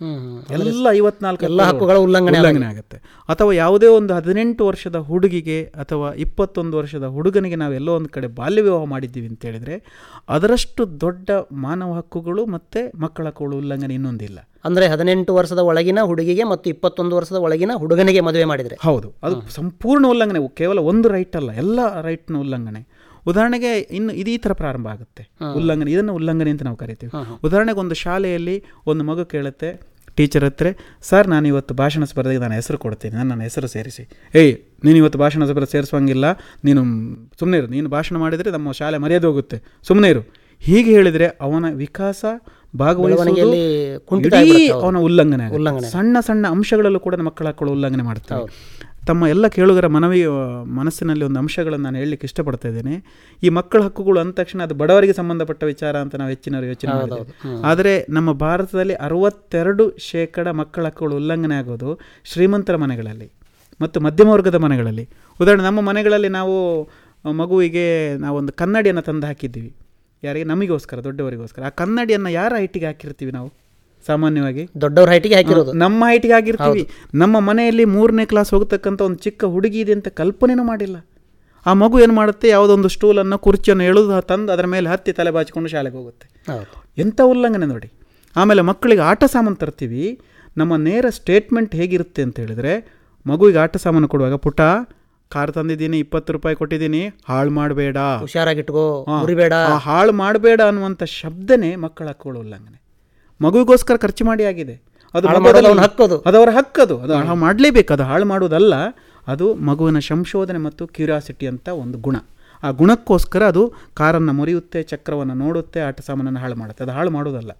ಎಲ್ಲ ಐವತ್ನಾಲ್ಕು ಎಲ್ಲ ಹಕ್ಕುಗಳ ಉಲ್ಲಂಘನೆ ಉಲ್ಲಂಘನೆ ಆಗುತ್ತೆ ಅಥವಾ ಯಾವುದೇ ಒಂದು ಹದಿನೆಂಟು ವರ್ಷದ ಹುಡುಗಿಗೆ ಅಥವಾ ಇಪ್ಪತ್ತೊಂದು ವರ್ಷದ ಹುಡುಗನಿಗೆ ನಾವು ಎಲ್ಲೋ ಒಂದು ಕಡೆ ಬಾಲ್ಯ ವಿವಾಹ ಮಾಡಿದ್ದೀವಿ ಅಂತ ಹೇಳಿದರೆ ಅದರಷ್ಟು ದೊಡ್ಡ ಮಾನವ ಹಕ್ಕುಗಳು ಮತ್ತು ಮಕ್ಕಳ ಹಕ್ಕುಗಳ ಉಲ್ಲಂಘನೆ ಇನ್ನೊಂದಿಲ್ಲ ಅಂದರೆ ಹದಿನೆಂಟು ವರ್ಷದ ಒಳಗಿನ ಹುಡುಗಿಗೆ ಮತ್ತು ಇಪ್ಪತ್ತೊಂದು ವರ್ಷದ ಒಳಗಿನ ಹುಡುಗನಿಗೆ ಮದುವೆ ಮಾಡಿದರೆ ಹೌದು ಅದು ಸಂಪೂರ್ಣ ಉಲ್ಲಂಘನೆ ಕೇವಲ ಒಂದು ರೈಟ್ ಅಲ್ಲ ಎಲ್ಲ ರೈಟ್ನ ಉಲ್ಲಂಘನೆ ಉದಾಹರಣೆಗೆ ಇನ್ನು ಇದು ಈ ಥರ ಪ್ರಾರಂಭ ಆಗುತ್ತೆ ಉಲ್ಲಂಘನೆ ಇದನ್ನು ಉಲ್ಲಂಘನೆ ಅಂತ ನಾವು ಕರಿತೀವಿ ಉದಾಹರಣೆಗೆ ಒಂದು ಶಾಲೆಯಲ್ಲಿ ಒಂದು ಮಗು ಕೇಳುತ್ತೆ ಟೀಚರ್ ಹತ್ರ ಸರ್ ನಾನು ಇವತ್ತು ಭಾಷಣ ಸ್ಪರ್ಧೆಗೆ ನಾನು ಹೆಸರು ಕೊಡ್ತೀನಿ ನನ್ನ ನನ್ನ ಹೆಸರು ಸೇರಿಸಿ ಏಯ್ ನೀನು ಇವತ್ತು ಭಾಷಣ ಸ್ಪರ್ಧೆ ಸೇರಿಸುವಂಗಿಲ್ಲ ನೀನು ಸುಮ್ಮನೆ ಇರು ನೀನು ಭಾಷಣ ಮಾಡಿದರೆ ನಮ್ಮ ಶಾಲೆ ಮರ್ಯಾದೆ ಹೋಗುತ್ತೆ ಸುಮ್ಮನೆ ಇರು ಹೀಗೆ ಹೇಳಿದರೆ ಅವನ ವಿಕಾಸ ಭಾಗವಹಿಸುವುದು ಬೆಳವಣಿಗೆಯಲ್ಲಿ ಕುಂಠಿತ ಇಡೀ ಆಗ್ಬಿಡುತ್ತೆ ಅವ್ರು. ಅವನ ಉಲ್ಲಂಘನೆ ಆಗುತ್ತೆ. ಉಲ್ಲಂಘನೆ. ಸಣ್ಣ ಸಣ್ಣ ಅಂಶಗಳಲ್ಲೂ ಕೂಡ ಮಕ್ಕಳ ಹಕ್ಕುಗಳು ಉಲ್ಲಂಘನೆ ಮಾಡ್ತಾರೆ ತಮ್ಮ ಎಲ್ಲ ಕೇಳುಗರ ಮನವಿ ಆ, ಮನಸ್ಸಿನಲ್ಲಿ ಒಂದು ಅಂಶಗಳನ್ನು ನಾನು ಹೇಳಲಿಕ್ಕೆ ಇಷ್ಟಪಡ್ತಾ ಇದ್ದೇನೆ ಈ ಮಕ್ಕಳ ಹಕ್ಕುಗಳು ಅಂದ ತಕ್ಷಣ ಅದು ಬಡವರಿಗೆ ಸಂಬಂಧಪಟ್ಟ ವಿಚಾರ ಅಂತ ನಾವು ಹೆಚ್ಚಿನವರು ಯೋಚನೆ ಮಾಡಿದ್ದೇವೆ ಆದರೆ ನಮ್ಮ ಭಾರತದಲ್ಲಿ ಅರವತ್ತೆರಡು ಶೇಕಡ ಮಕ್ಕಳ ಹಕ್ಕುಗಳು ಉಲ್ಲಂಘನೆ ಆಗೋದು ಶ್ರೀಮಂತರ ಮನೆಗಳಲ್ಲಿ ಮತ್ತು ಮಧ್ಯಮ ವರ್ಗದ ಮನೆಗಳಲ್ಲಿ ಉದಾಹರಣೆ ನಮ್ಮ ಮನೆಗಳಲ್ಲಿ ನಾವು ಆ, ಮಗುವಿಗೆ ನಾವೊಂದು ಕನ್ನಡಿಯನ್ನು ತಂದು ಹಾಕಿದ್ದೀವಿ ಯಾರಿಗೆ ನಮಗೋಸ್ಕರ ದೊಡ್ಡವರಿಗೋಸ್ಕರ ಆ ಕನ್ನಡಿಯನ್ನು ಯಾರ ಹೈಟಿಗೆ ಹಾಕಿರ್ತೀವಿ ನಾವು ಸಾಮಾನ್ಯವಾಗಿ ದೊಡ್ಡವ್ರ ಹೈಟಿಗೆ ಹಾಕಿರೋದು ನಮ್ಮ ಹೈಟಿಗೆ ಆಗಿರ್ತೀವಿ ನಮ್ಮ ಮನೆಯಲ್ಲಿ ಮೂರನೇ ಕ್ಲಾಸ್ ಹೋಗ್ತಕ್ಕಂಥ ಒಂದು ಚಿಕ್ಕ ಹುಡುಗಿ ಇದೆ ಅಂತ ಕಲ್ಪನೆನೂ ಮಾಡಿಲ್ಲ ಆ ಮಗು ಏನು ಮಾಡುತ್ತೆ ಯಾವುದೊಂದು ಸ್ಟೂಲನ್ನು ಕುರ್ಚಿಯನ್ನು ಎಳೆದು ತಂದು ಅದರ ಮೇಲೆ ಹತ್ತಿ ತಲೆ ಬಾಚಿಕೊಂಡು ಶಾಲೆಗೆ ಹೋಗುತ್ತೆ ಹೌದು ಎಂಥ ಉಲ್ಲಂಘನೆ ನೋಡಿ ಆಮೇಲೆ ಮಕ್ಕಳಿಗೆ ಆಟ ಸಾಮಾನು ತರ್ತೀವಿ ನಮ್ಮ ನೇರ ಸ್ಟೇಟ್ಮೆಂಟ್ ಹೇಗಿರುತ್ತೆ ಅಂತ ಹೇಳಿದರೆ ಮಗುವಿಗೆ ಆಟ ಸಾಮಾನು ಕೊಡುವಾಗ ಪುಟ ಕಾರ್ ತಂದಿದ್ದೀನಿ ಇಪ್ಪತ್ತು ರೂಪಾಯಿ ಕೊಟ್ಟಿದ್ದೀನಿ ಹಾಳು ಮಾಡಬೇಡ ಹುಷಾರಾಗಿಟ್ಕೋ ಮುರಿಬೇಡ ಹಾಳು ಮಾಡಬೇಡ ಅನ್ನುವಂಥ ಶಬ್ದನೇ ಮಕ್ಕಳ ಹಕ್ಕುಗಳ ಉಲ್ಲಂಘನೆ ಮಗುವಿಗೋಸ್ಕರ ಖರ್ಚು ಮಾಡಿ ಆಗಿದೆ ಅದು ಹಾಳು ಮಗುವಲ್ಲಿ- ಮಾಡೋದು ಅವ್ನ ಹಕ್ಕದು. ಅದು ಅವರ ಹಕ್ಕದು ಅದು ಹಾಳು ಮಾಡಲೇಬೇಕು ಅದು ಹಾಳು ಮಾಡುವುದಲ್ಲ ಅದು ಮಗುವಿನ ಸಂಶೋಧನೆ ಮತ್ತು ಕ್ಯೂರಿಯಾಸಿಟಿ ಅಂತ ಒಂದು ಗುಣ ಆ ಗುಣಕ್ಕೋಸ್ಕರ ಅದು ಕಾರನ್ನು ಮುರಿಯುತ್ತೆ ಚಕ್ರವನ್ನು ನೋಡುತ್ತೆ ಆಟ ಸಾಮಾನನ್ನು ಹಾಳು ಮಾಡುತ್ತೆ ಅದು ಹಾಳು ಮಾಡೋದಲ್ಲ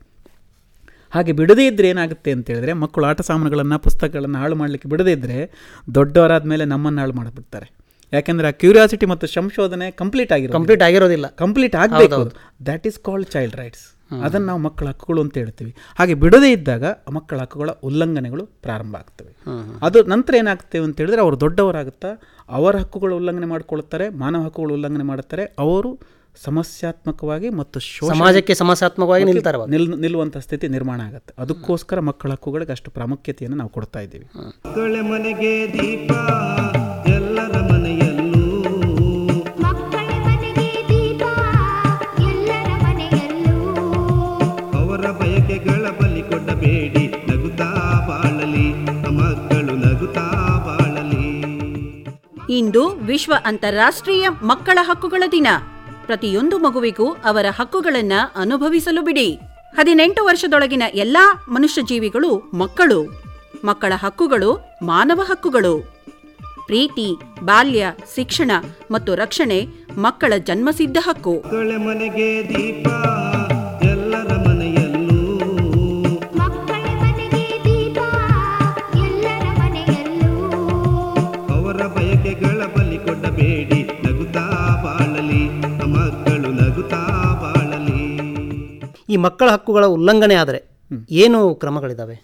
ಹಾಗೆ ಬಿಡದೇ ಇದ್ದರೆ ಏನಾಗುತ್ತೆ ಅಂತ ಹೇಳಿದ್ರೆ ಮಕ್ಕಳು ಆಟ ಸಾಮಾನುಗಳನ್ನು ಪುಸ್ತಕಗಳನ್ನು ಹಾಳು ಮಾಡಲಿಕ್ಕೆ ಬಿಡದೇ ಇದ್ದರೆ ದೊಡ್ಡವರಾದ ಮೇಲೆ ನಮ್ಮನ್ನು ಹಾಳು ಮಾಡಿಬಿಡ್ತಾರೆ ಯಾಕೆಂದರೆ ಆ ಕ್ಯೂರಿಯಾಸಿಟಿ ಮತ್ತು ಸಂಶೋಧನೆ ಕಂಪ್ಲೀಟ್ ಆಗಿರೋ ಕಂಪ್ಲೀಟ್ ಆಗಿರೋದಿಲ್ಲ ಕಂಪ್ಲೀಟ್ ಆಗಬೇಕು that is called child rights ಅದನ್ನು ನಾವು ಮಕ್ಕಳ ಹಕ್ಕುಗಳು ಅಂತ ಹೇಳ್ತೀವಿ ಹಾಗೆ ಬಿಡದೇ ಇದ್ದಾಗ ಆ ಮಕ್ಕಳ ಹಕ್ಕುಗಳ ಉಲ್ಲಂಘನೆಗಳು ಪ್ರಾರಂಭ ಆಗ್ತವೆ ಅದು ನಂತರ ಏನಾಗ್ತೇವೆ ಅಂತ ಹೇಳಿದ್ರೆ ಅವರು ದೊಡ್ಡವರಾಗುತ್ತಾ ಅವರ ಹಕ್ಕುಗಳ ಉಲ್ಲಂಘನೆ ಮಾಡಿಕೊಳ್ಳುತ್ತಾರೆ ಮಾನವ ಹಕ್ಕುಗಳ ಉಲ್ಲಂಘನೆ ಮಾಡುತ್ತಾರೆ ಅವರು ಸಮಸ್ಯಾತ್ಮಕವಾಗಿ ಮತ್ತು ಶೋಷಣೆ ಸಮಾಜಕ್ಕೆ ಸಮಸ್ಯಾತ್ಮಕವಾಗಿ ನಿಲ್ತಾರೆ ಅವಾಗ. ನಿಲ್ ನಿಲ್ಲುವಂಥ ಸ್ಥಿತಿ ನಿರ್ಮಾಣ ಆಗುತ್ತೆ ಅದಕ್ಕೋಸ್ಕರ ಮಕ್ಕಳ ಹಕ್ಕುಗಳಿಗೆ ಅಷ್ಟು ಪ್ರಾಮುಖ್ಯತೆಯನ್ನು ನಾವು ಕೊಡ್ತಾ ಇದ್ದೀವಿ ಮಕ್ಕಳ ಮನೆಗೆ ದೀಪ ಎಲ್ಲರ ಮನೆಯಲ್ಲೂ ಮಕ್ಕಳ ಮನೆಗೆ ದೀಪ ಎಲ್ಲರ ಮನೆಯಲ್ಲೂ ಅವರ ಬಯಕೆಗಳ ಬಲಿ ಕೊಡಬೇಡಿ ನಗುತ್ತಾ ಬಾಳಲಿ ಮಕ್ಕಳು ನಗುತ್ತಾ ಬಾಳಲಿ ಇಂದು ವಿಶ್ವ ಅಂತಾರಾಷ್ಟ್ರೀಯ ಮಕ್ಕಳ ಹಕ್ಕುಗಳ ದಿನ ಪ್ರತಿಯೊಂದು ಮಗುವಿಗೂ ಅವರ ಹಕ್ಕುಗಳನ್ನ ಅನುಭವಿಸಲು ಬಿಡಿ ಹದಿನೆಂಟು ವರ್ಷದೊಳಗಿನ ಎಲ್ಲಾ ಮನುಷ್ಯ ಜೀವಿಗಳು ಮಕ್ಕಳು ಮಕ್ಕಳ ಹಕ್ಕುಗಳು ಮಾನವ ಹಕ್ಕುಗಳು ಪ್ರೀತಿ ಬಾಲ್ಯ ಶಿಕ್ಷಣ ಮತ್ತು ರಕ್ಷಣೆ ಮಕ್ಕಳ ಜನ್ಮಸಿದ್ಧ ಹಕ್ಕು ಮಕ್ಕಳ ಮನೆಗೆ ದೀಪ ಎಲ್ಲರ ಮನೆಯಲ್ಲೂ ಮಕ್ಕಳ ಮನೆಗೆ ದೀಪ ಎಲ್ಲರ ಮನೆಯಲ್ಲೂ ಅವರ ಬಯಕೆಗಳ ಬಲಿ ಕೊಡಬೇಡಿ ನಗುತ್ತಾ ಬಾಳಲಿ ಮಕ್ಕಳು ನಗುತ್ತಾ ಬಾಳಲಿ ಈ ಮಕ್ಕಳ ಹಕ್ಕುಗಳ ಉಲ್ಲಂಘನೆ ಆದರೆ ಏನು ಕ್ರಮಗಳಿದ್ದಾವೆ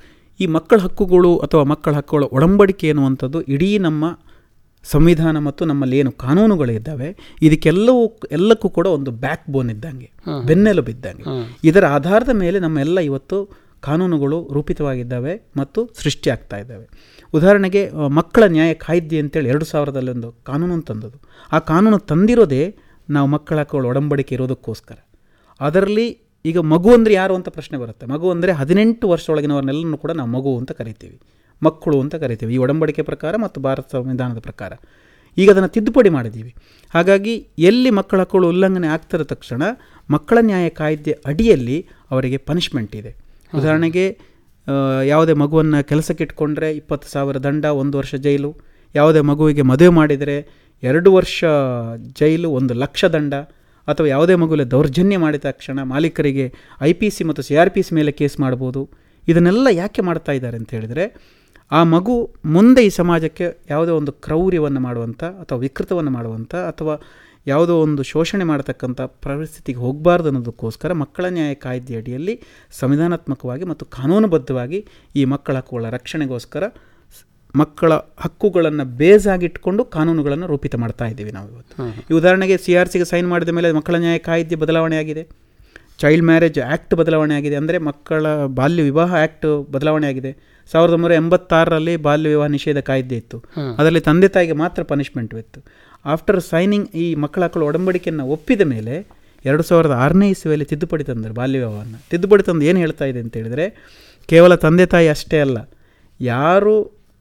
ಈ ಮಕ್ಕಳ ಹಕ್ಕುಗಳು ಅಥವಾ ಮಕ್ಕಳ ಹಕ್ಕುಗಳ ಒಡಂಬಡಿಕೆ ಎನ್ನುವಂಥದ್ದು ಇಡೀ ನಮ್ಮ ಸಂವಿಧಾನ ಮತ್ತು ನಮ್ಮಲ್ಲಿ ಏನು ಕಾನೂನುಗಳಿದ್ದಾವೆ ಇದಕ್ಕೆಲ್ಲವೂ ಎಲ್ಲಕ್ಕೂ ಕೂಡ ಒಂದು ಬ್ಯಾಕ್ ಬೋನ್ ಇದ್ದಂಗೆ ಬೆನ್ನೆಲುಬು ಇದ್ದಂಗೆ ಇದರ ಆಧಾರದ ಮೇಲೆ ನಮ್ಮೆಲ್ಲ ಇವತ್ತು ಕಾನೂನುಗಳು ರೂಪಿತವಾಗಿದ್ದಾವೆ ಮತ್ತು ಸೃಷ್ಟಿ ಆಗ್ತಾ ಇದ್ದಾವೆ ಉದಾಹರಣೆಗೆ ಆ, ಮಕ್ಕಳ ನ್ಯಾಯ ಕಾಯ್ದೆ ಅಂತೇಳಿ ಎರಡು ಸಾವಿರದಲ್ಲಿ ಒಂದು ಕಾನೂನು ತಂದದ್ದು ಆ ಕಾನೂನು ತಂದಿರೋದೇ ನಾವು ಮಕ್ಕಳ ಹಕ್ಕುಗಳ ಒಡಂಬಡಿಕೆ ಇರೋದಕ್ಕೋಸ್ಕರ ಅದರಲ್ಲಿ ಈಗ ಮಗು ಅಂದರೆ ಯಾರು ಅಂತ ಪ್ರಶ್ನೆ ಬರುತ್ತೆ ಮಗು ಅಂದರೆ ಹದಿನೆಂಟು ವರ್ಷದೊಳಗಿನವ್ರನ್ನೆಲ್ಲನೂ ಕೂಡ ನಾವು ಮಗು ಅಂತ ಕರಿತೀವಿ ಮಕ್ಕಳು ಅಂತ ಕರಿತೀವಿ ಈ ಒಡಂಬಡಿಕೆ ಪ್ರಕಾರ ಮತ್ತು ಭಾರತ ಸಂವಿಧಾನದ ಪ್ರಕಾರ ಈಗ ಅದನ್ನು ತಿದ್ದುಪಡಿ ಮಾಡಿದ್ದೀವಿ ಹಾಗಾಗಿ ಎಲ್ಲಿ ಮಕ್ಕಳ ಹಕ್ಕುಗಳು ಉಲ್ಲಂಘನೆ ಆಗ್ತಿರೋ ತಕ್ಷಣ ಮಕ್ಕಳ ನ್ಯಾಯ ಕಾಯ್ದೆ ಅಡಿಯಲ್ಲಿ ಅವರಿಗೆ ಪನಿಷ್ಮೆಂಟ್ ಇದೆ ಉದಾಹರಣೆಗೆ ಆ, ಯಾವುದೇ ಮಗುವನ್ನು ಕೆಲಸಕ್ಕೆ ಇಟ್ಕೊಂಡ್ರೆ ಇಪ್ಪತ್ತು ಸಾವಿರ ದಂಡ ಒಂದು ವರ್ಷ ಜೈಲು ಯಾವುದೇ ಮಗುವಿಗೆ ಮದುವೆ ಮಾಡಿದರೆ ಎರಡು ವರ್ಷ ಜೈಲು ಒಂದು ಲಕ್ಷ ದಂಡ ಅಥವಾ ಯಾವುದೇ ಮಗುವಿಗೆ ದೌರ್ಜನ್ಯ ಮಾಡಿದ ತಕ್ಷಣ ಮಾಲೀಕರಿಗೆ ಐ ಪಿ ಸಿ ಮತ್ತು ಸಿ ಆರ್ ಪಿ ಸಿ ಮೇಲೆ ಕೇಸ್ ಮಾಡ್ಬೋದು ಇದನ್ನೆಲ್ಲ ಯಾಕೆ ಮಾಡ್ತಾ ಇದ್ದಾರೆ ಅಂತ ಹೇಳಿದರೆ ಆ ಮಗು ಮುಂದೆ ಈ ಸಮಾಜಕ್ಕೆ ಯಾವುದೋ ಒಂದು ಕ್ರೌರ್ಯವನ್ನು ಮಾಡುವಂಥ ಅಥವಾ ವಿಕೃತವನ್ನು ಮಾಡುವಂಥ ಅಥವಾ ಯಾವುದೋ ಒಂದು ಶೋಷಣೆ ಮಾಡತಕ್ಕಂಥ ಪರಿಸ್ಥಿತಿಗೆ ಹೋಗಬಾರ್ದು ಅನ್ನೋದಕ್ಕೋಸ್ಕರ ಮಕ್ಕಳ ನ್ಯಾಯ ಕಾಯ್ದೆ ಅಡಿಯಲ್ಲಿ ಸಂವಿಧಾನಾತ್ಮಕವಾಗಿ ಮತ್ತು ಕಾನೂನುಬದ್ಧವಾಗಿ ಈ ಮಕ್ಕಳ ಹಕ್ಕುಗಳ ರಕ್ಷಣೆಗೋಸ್ಕರ ಸ್- ಮಕ್ಕಳ ಹಕ್ಕುಗಳನ್ನು ಬೇಸ್ ಆಗಿಟ್ಕೊಂಡು ಕಾನೂನುಗಳನ್ನು ರೂಪಿತ ಮಾಡ್ತಾ ಇದ್ದೀವಿ ನಾವು ಇವತ್ತು ಈ ಉದಾಹರಣೆಗೆ ಸಿ ಆರ್ ಸಿಗೆ ಸೈನ್ ಮಾಡಿದ ಮೇಲೆ ಮಕ್ಕಳ ನ್ಯಾಯ ಕಾಯ್ದೆ ಬದಲಾವಣೆ ಆಗಿದೆ ಚೈಲ್ಡ್ ಮ್ಯಾರೇಜ್ ಆ್ಯಕ್ಟ್ ಬದಲಾವಣೆ ಆಗಿದೆ ಅಂದರೆ ಮಕ್ಕಳ ಬಾಲ್ಯ ವಿವಾಹ ಆ್ಯಕ್ಟ್ ಬದಲಾವಣೆ ಆಗಿದೆ ಸಾವಿರದ ಒಂಬೈನೂರ ಎಂಬತ್ತಾರರಲ್ಲಿ ಬಾಲ್ಯ ವಿವಾಹ ನಿಷೇಧ ಕಾಯ್ದೆ ಇತ್ತು ಅದರಲ್ಲಿ ತಂದೆ ತಾಯಿಗೆ ಮಾತ್ರ ಪನಿಷ್ಮೆಂಟ್ ಇತ್ತು ಆಫ್ಟರ್ ಸೈನಿಂಗ್ ಈ ಮಕ್ಕಳ ಹಕ್ಕಳ ಒಡಂಬಡಿಕೆಯನ್ನು ಒಪ್ಪಿದ ಮೇಲೆ ಎರಡು ಸಾವಿರದ ಆರನೇ ಇಸ್ವಿಯಲ್ಲಿ ತಿದ್ದುಪಡಿ ತಂದರು ಬಾಲ್ಯ ವಿವಾಹವನ್ನು ತಿದ್ದುಪಡಿ ತಂದು ಏನು ಹೇಳ್ತಾ ಇದೆ ಅಂತ ಹೇಳಿದರೆ ಕೇವಲ ತಂದೆ ತಾಯಿ ಅಷ್ಟೇ ಅಲ್ಲ ಯಾರು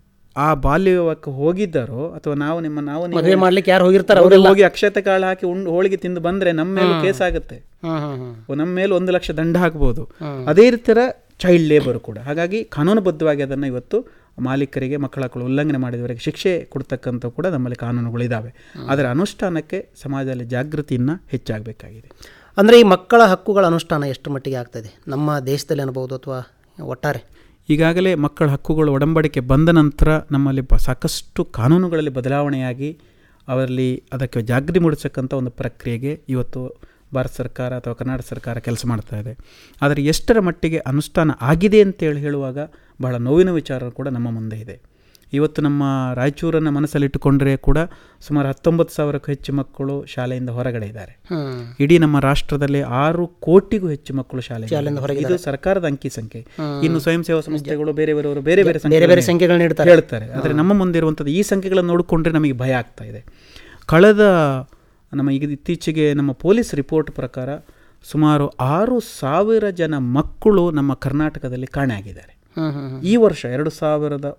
ಆ ಬಾಲ್ಯ ವಿವಾಹಕ್ಕೆ ಹೋಗಿದ್ದಾರೋ ಅಥವಾ ನಾವು ನಿಮ್ಮ ನಾವು ನೀವು ಮದುವೆ ಮಾಡ್ಲಿಕ್ಕೆ ಯಾರು ಹೋಗಿರ್ತಾರೆ ಅವ್ರು ಹೋಗಿ ಅಕ್ಷತೆ ಕಾಳು ಹಾಕಿ ಉಂಡು ಹೋಳಿಗೆ ತಿಂದು ಬಂದರೆ ನಮ್ಮ ಮೇಲೂ ಕೇಸ್ ಆಗುತ್ತೆ ಹ್ಮ್ ಹ್ಮ್ ಹ್ಮ್ ನಮ್ಮ ಮೇಲೆ ಒಂದು ಲಕ್ಷ ದಂಡ ಹಾಕ್ಬೋದು ಅದೇ ರೀತಿಯ ಚೈಲ್ಡ್ ಲೇಬರ್ ಕೂಡ ಹಾಗಾಗಿ ಕಾನೂನುಬದ್ಧವಾಗಿ ಅದನ್ನು ಇವತ್ತು ಮಾಲೀಕರಿಗೆ ಮಕ್ಕಳ ಹಕ್ಕುಗಳು ಉಲ್ಲಂಘನೆ ಮಾಡಿದವರಿಗೆ ಶಿಕ್ಷೆ ಕೊಡ್ತಕ್ಕಂಥ ಕೂಡ ನಮ್ಮಲ್ಲಿ ಕಾನೂನುಗಳಿದ್ದಾವೆ ಅದರ ಅನುಷ್ಠಾನಕ್ಕೆ ಸಮಾಜದಲ್ಲಿ ಜಾಗೃತಿಯನ್ನು ಹೆಚ್ಚಾಗಬೇಕಾಗಿದೆ ಅಂದರೆ ಈ ಮಕ್ಕಳ ಹಕ್ಕುಗಳ ಅನುಷ್ಠಾನ ಎಷ್ಟು ಮಟ್ಟಿಗೆ ಆಗ್ತದೆ ನಮ್ಮ ದೇಶದಲ್ಲಿ ಅನ್ಬೋದು ಅಥವಾ ಒಟ್ಟಾರೆ ಈಗಾಗಲೇ ಮಕ್ಕಳ ಹಕ್ಕುಗಳ ಒಡಂಬಡಿಕೆ ಬಂದ ನಂತರ ನಮ್ಮಲ್ಲಿ ಬ- ಸಾಕಷ್ಟು ಕಾನೂನುಗಳಲ್ಲಿ ಬದಲಾವಣೆಯಾಗಿ ಅವರಲ್ಲಿ ಅದಕ್ಕೆ ಜಾಗೃತಿ ಮೂಡಿಸಕ್ಕಂಥ ಒಂದು ಪ್ರಕ್ರಿಯೆಗೆ ಇವತ್ತು ಭಾರತ ಸರ್ಕಾರ ಅಥವಾ ಕರ್ನಾಟಕ ಸರ್ಕಾರ ಕೆಲಸ ಮಾಡ್ತಾ ಇದೆ ಆದರೆ ಎಷ್ಟರ ಮಟ್ಟಿಗೆ ಅನುಷ್ಠಾನ ಆಗಿದೆ ಅಂತೇಳಿ ಹೇಳುವಾಗ ಬಹಳ ನೋವಿನ ವಿಚಾರ ಕೂಡ ನಮ್ಮ ಮುಂದೆ ಇದೆ ಇವತ್ತು ನಮ್ಮ ರಾಯಚೂರನ್ನು ಮನಸ್ಸಲ್ಲಿಟ್ಟುಕೊಂಡ್ರೆ ಕೂಡ ಸುಮಾರು ಹತ್ತೊಂಬತ್ತು ಸಾವಿರಕ್ಕೂ ಹೆಚ್ಚು ಮಕ್ಕಳು ಶಾಲೆಯಿಂದ ಹೊರಗಡೆ ಇದ್ದಾರೆ ಹ್ಮ್ ಇಡೀ ನಮ್ಮ ರಾಷ್ಟ್ರದಲ್ಲಿ ಆರು ಕೋಟಿಗೂ ಹೆಚ್ಚು ಮಕ್ಕಳು ಶಾಲೆ ಶಾಲೆಯಿಂದ ಹೊರಗೆ ಇದು ಸರ್ಕಾರದ ಅಂಕಿ ಸಂಖ್ಯೆ ಇನ್ನು ಸ್ವಯಂ ಸೇವಾ ಸಂಸ್ಥೆಗಳು ಬೇರೆ ಬೇರೆಯವರು ಬೇರೆ ಬೇರೆ ಬೇರೆ ಬೇರೆ ಸಂಖ್ಯೆಗಳನ್ನ ಸಂಖ್ಯೆಗಳನ್ನ ನೀಡ್ತಾರೆ ಹೇಳ್ತಾರೆ ಆದರೆ ನಮ್ಮ ಮುಂದೆ ಇರುವಂಥದ್ದು ಈ ಸಂಖ್ಯೆಗಳನ್ನು ನೋಡಿಕೊಂಡ್ರೆ ನಮಗೆ ಭಯ ಆಗ್ತಾ ಇದೆ ಕಳೆದ ನಮ್ಮ ಈಗ ಇತ್ತೀಚೆಗೆ ನಮ್ಮ ಪೊಲೀಸ್ ರಿಪೋರ್ಟ್ ಪ್ರಕಾರ ಸುಮಾರು ಆರು ಸಾವಿರ ಜನ ಮಕ್ಕಳು ನಮ್ಮ ಕರ್ನಾಟಕದಲ್ಲಿ ಕಾಣೆ ಆಗಿದ್ದಾರೆ ಹ್ಮ್ ಹ್ಮ್ ಹ್ಮ್ ಈ ವರ್ಷ ಎರಡು ಸಾವಿರದ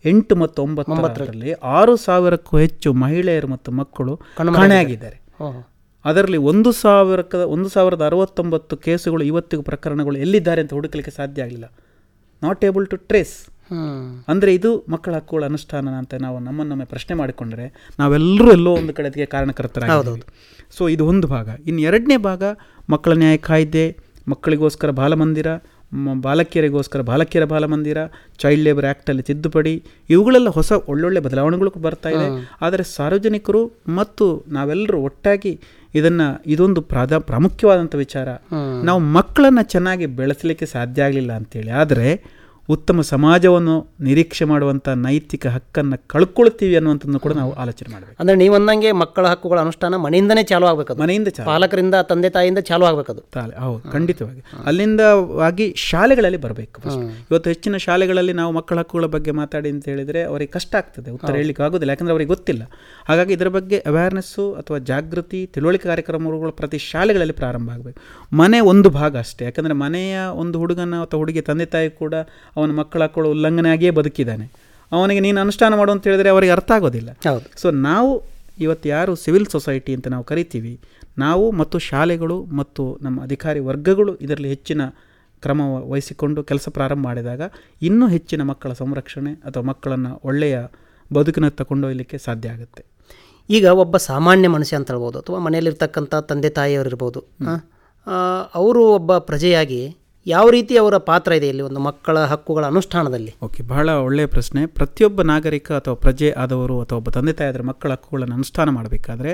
ಎಂಟು ಮತ್ತು ಒಂಬತ್ತರಲ್ಲಿ ಆರು ಸಾವಿರಕ್ಕೂ ಹೆಚ್ಚು ಮಹಿಳೆಯರು ಮತ್ತು ಮಕ್ಕಳು ಕಾಣೆಯಾಗಿದ್ದಾರೆ ಓಹೋ ಅದರಲ್ಲಿ ಒಂದು ಸಾವಿರಕ್ಕ ಒಂದು ಸಾವಿರದ ಅರವತ್ತೊಂಬತ್ತು ಕೇಸುಗಳು ಇವತ್ತಿಗೂ ಪ್ರಕರಣಗಳು ಎಲ್ಲಿದ್ದಾರೆ ಅಂತ ಹುಡುಕಲಿಕ್ಕೆ ಸಾಧ್ಯ ಆಗಲಿಲ್ಲ not able to trace hmm ಅಂದರೆ ಇದು ಮಕ್ಕಳ ಹಕ್ಕುಗಳ ಅನುಷ್ಠಾನ ಅಂತ ನಾವು ನಮ್ಮನ್ನೊಮ್ಮೆ ಪ್ರಶ್ನೆ ಮಾಡಿಕೊಂಡ್ರೆ ನಾವೆಲ್ಲರೂ ಎಲ್ಲೋ ಒಂದು ಕಡೆಗೆ ಕಾರಣಕರ್ತರಾಗಿದ್ದೀವಿ ಸೊ ಇದು ಒಂದು ಭಾಗ ಇನ್ನು ಎರಡನೇ ಭಾಗ ಮಕ್ಕಳ ನ್ಯಾಯ ಕಾಯ್ದೆ ಮಕ್ಕಳಿಗೋಸ್ಕರ ಬಾಲಮಂದಿರ ಮ- ಬಾಲಕಿಯರಿಗೋಸ್ಕರ ಬಾಲಕಿಯರ ಬಾಲಮಂದಿರ ಚೈಲ್ಡ್ ಲೇಬರ್ ಆ್ಯಕ್ಟಲ್ಲಿ ತಿದ್ದುಪಡಿ ಇವುಗಳೆಲ್ಲ ಹೊಸ ಒಳ್ಳೊಳ್ಳೆ ಬದಲಾವಣೆಗಳು ಬರ್ತಾ ಇದೆ ಆದರೆ ಸಾರ್ವಜನಿಕರು ಮತ್ತು ನಾವೆಲ್ಲರೂ ಒಟ್ಟಾಗಿ ಇದನ್ನು ಇದೊಂದು ಪ್ರಾಧ ಪ್ರಾಮುಖ್ಯವಾದಂಥ ವಿಚಾರ ನಾವು ಮಕ್ಕಳನ್ನು ಚೆನ್ನಾಗಿ ಬೆಳೆಸಲಿಕ್ಕೆ ಸಾಧ್ಯ ಆಗಲಿಲ್ಲ ಅಂತೇಳಿ ಆದರೆ ಉತ್ತಮ ಸಮಾಜವನ್ನು ನಿರೀಕ್ಷೆ ಮಾಡುವಂಥ ನೈತಿಕ ಹಕ್ಕನ್ನು ಕಳ್ಕೊಳ್ತೀವಿ ಅನ್ನುವಂಥದ್ದನ್ನು ಕೂಡ ನಾವು ಆಲೋಚನೆ ಮಾಡಬೇಕು ಅಂದ್ರೆ ನೀವು ಅಂದಂಗೆ ಮಕ್ಕಳ ಹಕ್ಕುಗಳ ಅನುಷ್ಠಾನ ಮನೆಯಿಂದನೇ ಚಾಲು ಆಗ್ಬೇಕದು ಮನೆಯಿಂದ ಚಾ ಪಾಲಕರಿಂದ ತಂದೆ ತಾಯಿಯಿಂದ ಚಾಲು ಆಗ್ಬೇಕದು ತಾಲೆ ಹೌದು ಖಂಡಿತವಾಗಿ ಅಲ್ಲಿಂದವಾಗಿ ಶಾಲೆಗಳಲ್ಲಿ ಬರಬೇಕು ಇವತ್ತು ಹೆಚ್ಚಿನ ಶಾಲೆಗಳಲ್ಲಿ ನಾವು ಮಕ್ಕಳ ಹಕ್ಕುಗಳ ಬಗ್ಗೆ ಮಾತಾಡಿ ಅಂತ ಹೇಳಿದರೆ ಅವರಿಗೆ ಕಷ್ಟ ಆಗ್ತದೆ ಉತ್ತರ ಹೇಳಲಿಕ್ಕೆ ಆಗೋದಿಲ್ಲ ಯಾಕಂದ್ರೆ ಅವರಿಗೆ ಗೊತ್ತಿಲ್ಲ ಹಾಗಾಗಿ ಇದರ ಬಗ್ಗೆ ಅವೇರ್ನೆಸ್ಸು ಅಥವಾ ಜಾಗೃತಿ ತಿಳುವಳಿಕೆ ಕಾರ್ಯಕ್ರಮಗಳು ಪ್ರತಿ ಶಾಲೆಗಳಲ್ಲಿ ಪ್ರಾರಂಭ ಆಗಬೇಕು ಮನೆ ಒಂದು ಭಾಗ ಅಷ್ಟೇ ಯಾಕಂದರೆ ಮನೆಯ ಒಂದು ಹುಡುಗನ ಅಥವಾ ಹುಡುಗಿ ತಂದೆ ತಾಯಿ ಕೂಡ ಅವನ ಮಕ್ಕಳ ಹಕ್ಕುಗಳ ಉಲ್ಲಂಘನೆ ಆಗಿಯೇ ಬದುಕಿದ್ದಾನೆ ಅವನಿಗೆ ನೀನು ಅನುಷ್ಠಾನ ಮಾಡು ಅಂತ ಹೇಳಿದರೆ ಅವರಿಗೆ ಅರ್ಥ ಆಗೋದಿಲ್ಲ ಹೌದು ಸೊ ನಾವು ಇವತ್ತು ಯಾರು ಸಿವಿಲ್ ಸೊಸೈಟಿ ಅಂತ ನಾವು ಕರಿತೀವಿ ನಾವು ಮತ್ತು ಶಾಲೆಗಳು ಮತ್ತು ನಮ್ಮ ಅಧಿಕಾರಿ ವರ್ಗಗಳು ಇದರಲ್ಲಿ ಹೆಚ್ಚಿನ ಕ್ರಮ ವಹಿಸಿಕೊಂಡು ಕೆಲಸ ಪ್ರಾರಂಭ ಮಾಡಿದಾಗ ಇನ್ನೂ ಹೆಚ್ಚಿನ ಮಕ್ಕಳ ಸಂರಕ್ಷಣೆ ಅಥವಾ ಮಕ್ಕಳನ್ನು ಒಳ್ಳೆಯ ಬದುಕಿನ ತಗೊಂಡೊಯ್ಯಲಿಕ್ಕೆ ಸಾಧ್ಯ ಆಗುತ್ತೆ ಈಗ ಒಬ್ಬ ಸಾಮಾನ್ಯ ಮನುಷ್ಯ ಅಂತ ಹೇಳ್ಬೋದು ಅಥವಾ ಮನೆಯಲ್ಲಿರ್ತಕ್ಕಂಥ ತಂದೆ ತಾಯಿಯವರು ಇರ್ಬೋದು ಅವರು ಒಬ್ಬ ಪ್ರಜೆಯಾಗಿ ಯಾವ ರೀತಿ ಅವರ ಪಾತ್ರ ಇದೆ ಇಲ್ಲಿ ಒಂದು ಮಕ್ಕಳ ಹಕ್ಕುಗಳ ಅನುಷ್ಠಾನದಲ್ಲಿ ಓಕೆ ಬಹಳ ಒಳ್ಳೆಯ ಪ್ರಶ್ನೆ ಪ್ರತಿಯೊಬ್ಬ ನಾಗರಿಕ ಅಥವಾ ಪ್ರಜೆ ಆದವರು ಅಥವಾ ಒಬ್ಬ ತಂದೆ ತಾಯಿ ಆದರ ಮಕ್ಕಳ ಹಕ್ಕುಗಳನ್ನು ಅನುಷ್ಠಾನ ಮಾಡಬೇಕಾದ್ರೆ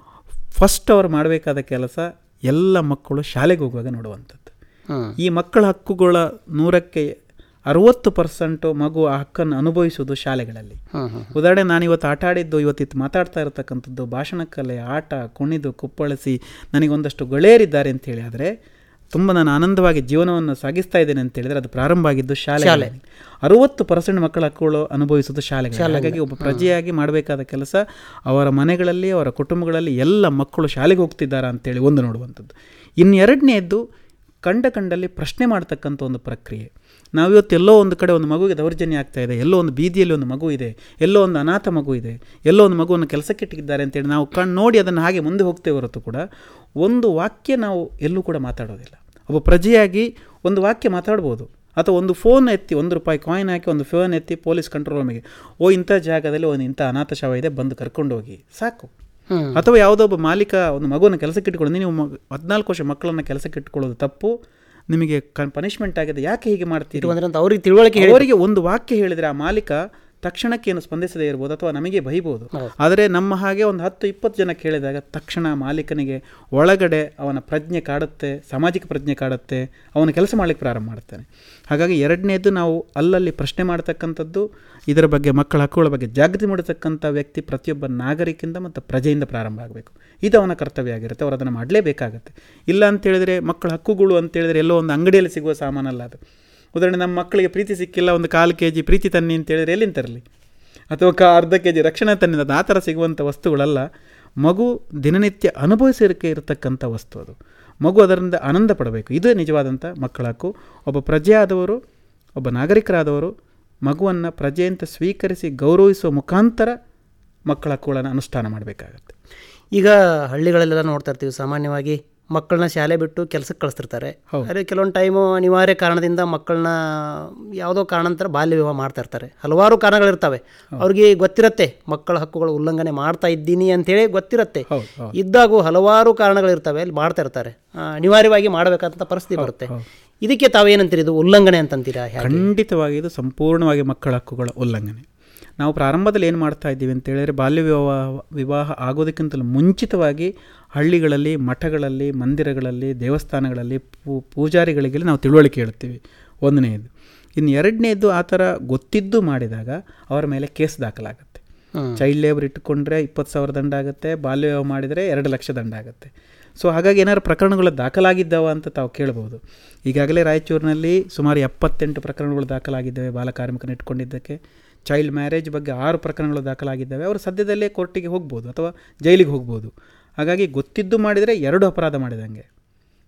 ಫಸ್ಟ್ ಅವರು ಮಾಡಬೇಕಾದ ಕೆಲಸ ಎಲ್ಲ ಮಕ್ಕಳು ಶಾಲೆಗೆ ಹೋಗುವಾಗ ನೋಡುವಂಥದ್ದು ಹ್ಮ್. ಈ ಮಕ್ಕಳ ಹಕ್ಕುಗಳ ನೂರಕ್ಕೆ ಅರುವತ್ತು ಪರ್ಸೆಂಟು ಮಗು ಆ ಹಕ್ಕನ್ನು ಅನುಭವಿಸುವುದು ಶಾಲೆಗಳಲ್ಲಿ ಹ್ಮ್ ಹ್ಮ್ ಉದಾಹರಣೆ ನಾನು ಇವತ್ತು ಆಟ ಆಡಿದ್ದು ಇವತ್ತಿತ್ತು ಮಾತಾಡ್ತಾ ಇರತಕ್ಕಂಥದ್ದು ಭಾಷಣ ಕಲೆ ಆಟ ಕುಣಿದು ಕುಪ್ಪಳಿಸಿ ನನಗೊಂದಷ್ಟು ಗೆಳೆಯರಿದ್ದಾರೆ ಅಂತೇಳಿ ಆದರೆ ತುಂಬ ನಾನು ಆನಂದವಾಗಿ ಜೀವನವನ್ನು ಸಾಗಿಸ್ತಾ ಇದ್ದೇನೆ ಅಂತ ಹೇಳಿದ್ರೆ ಅದು ಪ್ರಾರಂಭ ಆಗಿದ್ದು ಶಾಲೆ ಅರುವತ್ತು ಪರ್ಸೆಂಟ್ ಮಕ್ಕಳ ಹಕ್ಕುಗಳು ಅನುಭವಿಸುವುದು ಶಾಲೆಗಳು ಹಾಗಾಗಿ ಒಬ್ಬ ಪ್ರಜೆಯಾಗಿ ಮಾಡಬೇಕಾದ ಕೆಲಸ ಅವರ ಮನೆಗಳಲ್ಲಿ ಅವರ ಕುಟುಂಬಗಳಲ್ಲಿ ಎಲ್ಲ ಮಕ್ಕಳು ಶಾಲೆಗೆ ಹೋಗ್ತಿದ್ದಾರಾ ಅಂತೇಳಿ ಒಂದು ನೋಡುವಂಥದ್ದು ಇನ್ನು ಎರಡನೆಯದ್ದು ಕಂಡ ಕಂಡಲ್ಲಿ ಪ್ರಶ್ನೆ ಮಾಡ್ತಕ್ಕಂಥ ಒಂದು ಪ್ರಕ್ರಿಯೆ ನಾವಿವತ್ತು ಎಲ್ಲೋ ಒಂದು ಕಡೆ ಒಂದು ಮಗುವಿಗೆ ದೌರ್ಜನ್ಯ ಆಗ್ತಾ ಇದೆ ಎಲ್ಲೋ ಒಂದು ಬೀದಿಯಲ್ಲಿ ಒಂದು ಮಗು ಇದೆ ಎಲ್ಲೋ ಒಂದು ಅನಾಥ ಮಗು ಇದೆ ಎಲ್ಲೋ ಒಂದು ಮಗುವನ್ನು ಕೆಲಸಕ್ಕೆ ಇಟ್ಟಿದ್ದಾರೆ ಅಂತೇಳಿ ನಾವು ಕಣ್ಣು ನೋಡಿ ಅದನ್ನು ಹಾಗೆ ಮುಂದೆ ಹೋಗ್ತೇವೆ ಹೊರತು ಕೂಡ ಒಂದು ವಾಕ್ಯ ನಾವು ಎಲ್ಲೂ ಕೂಡ ಮಾತಾಡೋದಿಲ್ಲ ಒಬ್ಬ ಪ್ರಜೆಯಾಗಿ ಒಂದು ವಾಕ್ಯ ಮಾತಾಡ್ಬೋದು ಅಥವಾ ಒಂದು ಫೋನ್ ಎತ್ತಿ ಒಂದು ರೂಪಾಯಿ ಕಾಯಿನ್ ಹಾಕಿ ಒಂದು ಫೋನ್ ಎತ್ತಿ ಪೊಲೀಸ್ ಕಂಟ್ರೋಲ್ ರೂಮಿಗೆ ಓ ಇಂಥ ಜಾಗದಲ್ಲಿ ಒಂದು ಇಂಥ ಅನಾಥ ಶವ ಇದೆ ಬಂದು ಕರ್ಕೊಂಡು ಹೋಗಿ ಸಾಕು ಹ್ಮ್. ಅಥವಾ ಯಾವುದೋ ಒಬ್ಬ ಮಾಲೀಕ ಒಂದು ಮಗುವನ್ನು ಕೆಲಸಕ್ಕೆ ಇಟ್ಕೊಳ್ಳೋದು ನೀವು ಮಗು ಹದಿನಾಲ್ಕು ವರ್ಷ ಮಕ್ಕಳನ್ನು ಕೆಲಸಕ್ಕೆ ಇಟ್ಕೊಳ್ಳೋದು ತಪ್ಪು ನಿಮಗೆ ಪನಿಷ್ಮೆಂಟ್ ಆಗಿದೆ ಯಾಕೆ ಹೀಗೆ ಮಾಡ್ತೀರಿ ಇರುವಂದ್ರೆ ಅಂತ ಅವ್ರಿಗೆ ತಿಳುವಳಿಕೆ ಹೇಳಿ ಅವರಿಗೆ ಒಂದು ವಾಕ್ಯ ಹೇಳಿದರೆ ಆ ಮಾಲೀಕ ತಕ್ಷಣಕ್ಕೆ ಏನು ಸ್ಪಂದಿಸದೇ ಇರ್ಬೋದು ಅಥವಾ ನಮಗೆ ಬೈಬೋದು ಆದರೆ ನಮ್ಮ ಹಾಗೆ ಒಂದು ಹತ್ತು ಇಪ್ಪತ್ತು ಜನ ಕೇಳಿದಾಗ ತಕ್ಷಣ ಮಾಲೀಕನಿಗೆ ಒಳಗಡೆ ಅವನ ಪ್ರಜ್ಞೆ ಕಾಡುತ್ತೆ ಸಾಮಾಜಿಕ ಪ್ರಜ್ಞೆ ಕಾಡುತ್ತೆ ಅವನು ಕೆಲಸ ಮಾಡಲಿಕ್ಕೆ ಪ್ರಾರಂಭ ಮಾಡ್ತಾನೆ ಹಾಗಾಗಿ ಎರಡನೇದು ನಾವು ಅಲ್ಲಲ್ಲಿ ಪ್ರಶ್ನೆ ಮಾಡ್ತಕ್ಕಂಥದ್ದು ಇದರ ಬಗ್ಗೆ ಮಕ್ಕಳ ಹಕ್ಕುಗಳ ಬಗ್ಗೆ ಜಾಗೃತಿ ಮೂಡತಕ್ಕಂಥ ವ್ಯಕ್ತಿ ಪ್ರತಿಯೊಬ್ಬ ನಾಗರಿಕಿಂದ ಮತ್ತು ಪ್ರಜೆಯಿಂದ ಪ್ರಾರಂಭ ಆಗಬೇಕು ಇದು ಅವನ ಕರ್ತವ್ಯ ಆಗಿರುತ್ತೆ ಅವರು ಅದನ್ನು ಮಾಡಲೇಬೇಕಾಗತ್ತೆ ಇಲ್ಲ ಅಂತ ಹೇಳಿದ್ರೆ ಮಕ್ಕಳ ಹಕ್ಕುಗಳು ಅಂತ ಹೇಳಿದ್ರೆ ಎಲ್ಲೋ ಒಂದು ಅಂಗಡಿಯಲ್ಲಿ ಸಿಗುವ ಸಾಮಾನಲ್ಲ ಅದು ಉದಾಹರಣೆ ನಮ್ಮ ಮಕ್ಕಳಿಗೆ ಪ್ರೀತಿ ಸಿಕ್ಕಿಲ್ಲ ಒಂದು ಕಾಲು ಕೆ ಜಿ ಪ್ರೀತಿ ತನ್ನಿ ಅಂತ ಹೇಳಿದ್ರೆ ಎಲ್ಲಿಂದ ತರಲಿ ಅಥವಾ ಕಾ ಅರ್ಧ ಕೆ ಜಿ ರಕ್ಷಣೆ ತನ್ನಿ ಅದು ಆ ಥರ ಸಿಗುವಂಥ ವಸ್ತುಗಳಲ್ಲ ಮಗು ದಿನನಿತ್ಯ ಅನುಭವಿಸಲಿಕ್ಕೆ ಇರತಕ್ಕಂಥ ವಸ್ತು ಅದು ಮಗು ಅದರಿಂದ ಆನಂದ ಪಡಬೇಕು ಇದು ನಿಜವಾದಂಥ ಮಕ್ಕಳ ಹಕ್ಕು ಒಬ್ಬ ಪ್ರಜೆ ಆದವರು ಒಬ್ಬ ನಾಗರಿಕರಾದವರು ಮಗುವನ್ನು ಪ್ರಜೆ ಅಂತ ಸ್ವೀಕರಿಸಿ ಗೌರವಿಸುವ ಮುಖಾಂತರ ಮಕ್ಕಳ ಹಕ್ಕುಗಳನ್ನು ಅನುಷ್ಠಾನ ಮಾಡಬೇಕಾಗತ್ತೆ ಈಗ ಹಳ್ಳಿಗಳಲ್ಲೆಲ್ಲ ನೋಡ್ತಾ ಇರ್ತೀವಿ ಸಾಮಾನ್ಯವಾಗಿ ಮಕ್ಕಳನ್ನ ಶಾಲೆ ಬಿಟ್ಟು ಕೆಲಸಕ್ಕೆ ಕಳಿಸ್ತಿರ್ತಾರೆ ಆದರೆ ಕೆಲವೊಂದು ಟೈಮು ಅನಿವಾರ್ಯ ಕಾರಣದಿಂದ ಮಕ್ಕಳನ್ನ ಯಾವುದೋ ಕಾರಣಾಂತರ ಬಾಲ್ಯ ವಿವಾಹ ಮಾಡ್ತಾ ಇರ್ತಾರೆ ಹಲವಾರು ಕಾರಣಗಳಿರ್ತವೆ ಅವ್ರಿಗೆ ಗೊತ್ತಿರತ್ತೆ ಮಕ್ಕಳ ಹಕ್ಕುಗಳು ಉಲ್ಲಂಘನೆ ಮಾಡ್ತಾ ಇದ್ದೀನಿ ಅಂತೇಳಿ ಗೊತ್ತಿರತ್ತೆ ಹೌದು ಹೌದು ಇದ್ದಾಗೂ ಹಲವಾರು ಕಾರಣಗಳಿರ್ತವೆ ಅಲ್ಲಿ ಮಾಡ್ತಾ ಇರ್ತಾರೆ ಆ, ಅನಿವಾರ್ಯವಾಗಿ ಮಾಡಬೇಕಂತ ಪರಿಸ್ಥಿತಿ ಬರುತ್ತೆ ಇದಕ್ಕೆ ತಾವೇನಂತೀರಿ ಇದು ಉಲ್ಲಂಘನೆ ಅಂತಂತೀರಾ ಹೇಗೆ? ಖಂಡಿತವಾಗಿ ಇದು ಸಂಪೂರ್ಣವಾಗಿ ಮಕ್ಕಳ ಹಕ್ಕುಗಳ ಉಲ್ಲಂಘನೆ ನಾವು ಪ್ರಾರಂಭದಲ್ಲಿ ಏನು ಮಾಡ್ತಾ ಇದ್ದೀವಿ ಅಂತ ಹೇಳಿದ್ರೆ ಬಾಲ್ಯ ವಿವಾಹ ವಿವಾಹ ಆಗೋದಕ್ಕಿಂತಲೂ ಮುಂಚಿತವಾಗಿ ಹಳ್ಳಿಗಳಲ್ಲಿ ಮಠಗಳಲ್ಲಿ ಮಂದಿರಗಳಲ್ಲಿ ದೇವಸ್ಥಾನಗಳಲ್ಲಿ ಪೂ ಪೂಜಾರಿಗಳಿಗೆ ನಾವು ತಿಳುವಳಿಕೆ ಹೇಳ್ತೀವಿ ಒಂದನೇದು ಇನ್ನು ಎರಡನೇದು ಆ ಥರ ಗೊತ್ತಿದ್ದು ಮಾಡಿದಾಗ ಅವರ ಮೇಲೆ ಕೇಸ್ ದಾಖಲಾಗುತ್ತೆ ಹ್ಮ್. ಚೈಲ್ಡ್ ಲೇಬರ್ ಇಟ್ಟುಕೊಂಡ್ರೆ ಇಪ್ಪತ್ತು ಸಾವಿರ ದಂಡ ಆಗುತ್ತೆ ಬಾಲ್ಯ ವಿವಾಹ ಮಾಡಿದರೆ ಎರಡು ಲಕ್ಷ ದಂಡ ಆಗುತ್ತೆ ಸೊ ಹಾಗಾಗಿ ಏನಾದ್ರು ಪ್ರಕರಣಗಳು ದಾಖಲಾಗಿದ್ದಾವ ಅಂತ ತಾವು ಕೇಳ್ಬೋದು ಈಗಾಗಲೇ ರಾಯಚೂರಿನಲ್ಲಿ ಸುಮಾರು ಎಪ್ಪತ್ತೆಂಟು ಪ್ರಕರಣಗಳು ದಾಖಲಾಗಿದ್ದಾವೆ ಬಾಲಕಾರ್ಮಿಕನ ಇಟ್ಕೊಂಡಿದ್ದಕ್ಕೆ ಚೈಲ್ಡ್ ಮ್ಯಾರೇಜ್ ಬಗ್ಗೆ ಆರು ಪ್ರಕರಣಗಳು ದಾಖಲಾಗಿದ್ದಾವೆ ಅವರು ಸದ್ಯದಲ್ಲೇ ಕೋರ್ಟಿಗೆ ಹೋಗ್ಬೋದು ಅಥವಾ ಜೈಲಿಗೆ ಹೋಗ್ಬೋದು ಹಾಗಾಗಿ ಗೊತ್ತಿದ್ದು ಮಾಡಿದರೆ ಎರಡು ಅಪರಾಧ ಮಾಡಿದಂಗೆ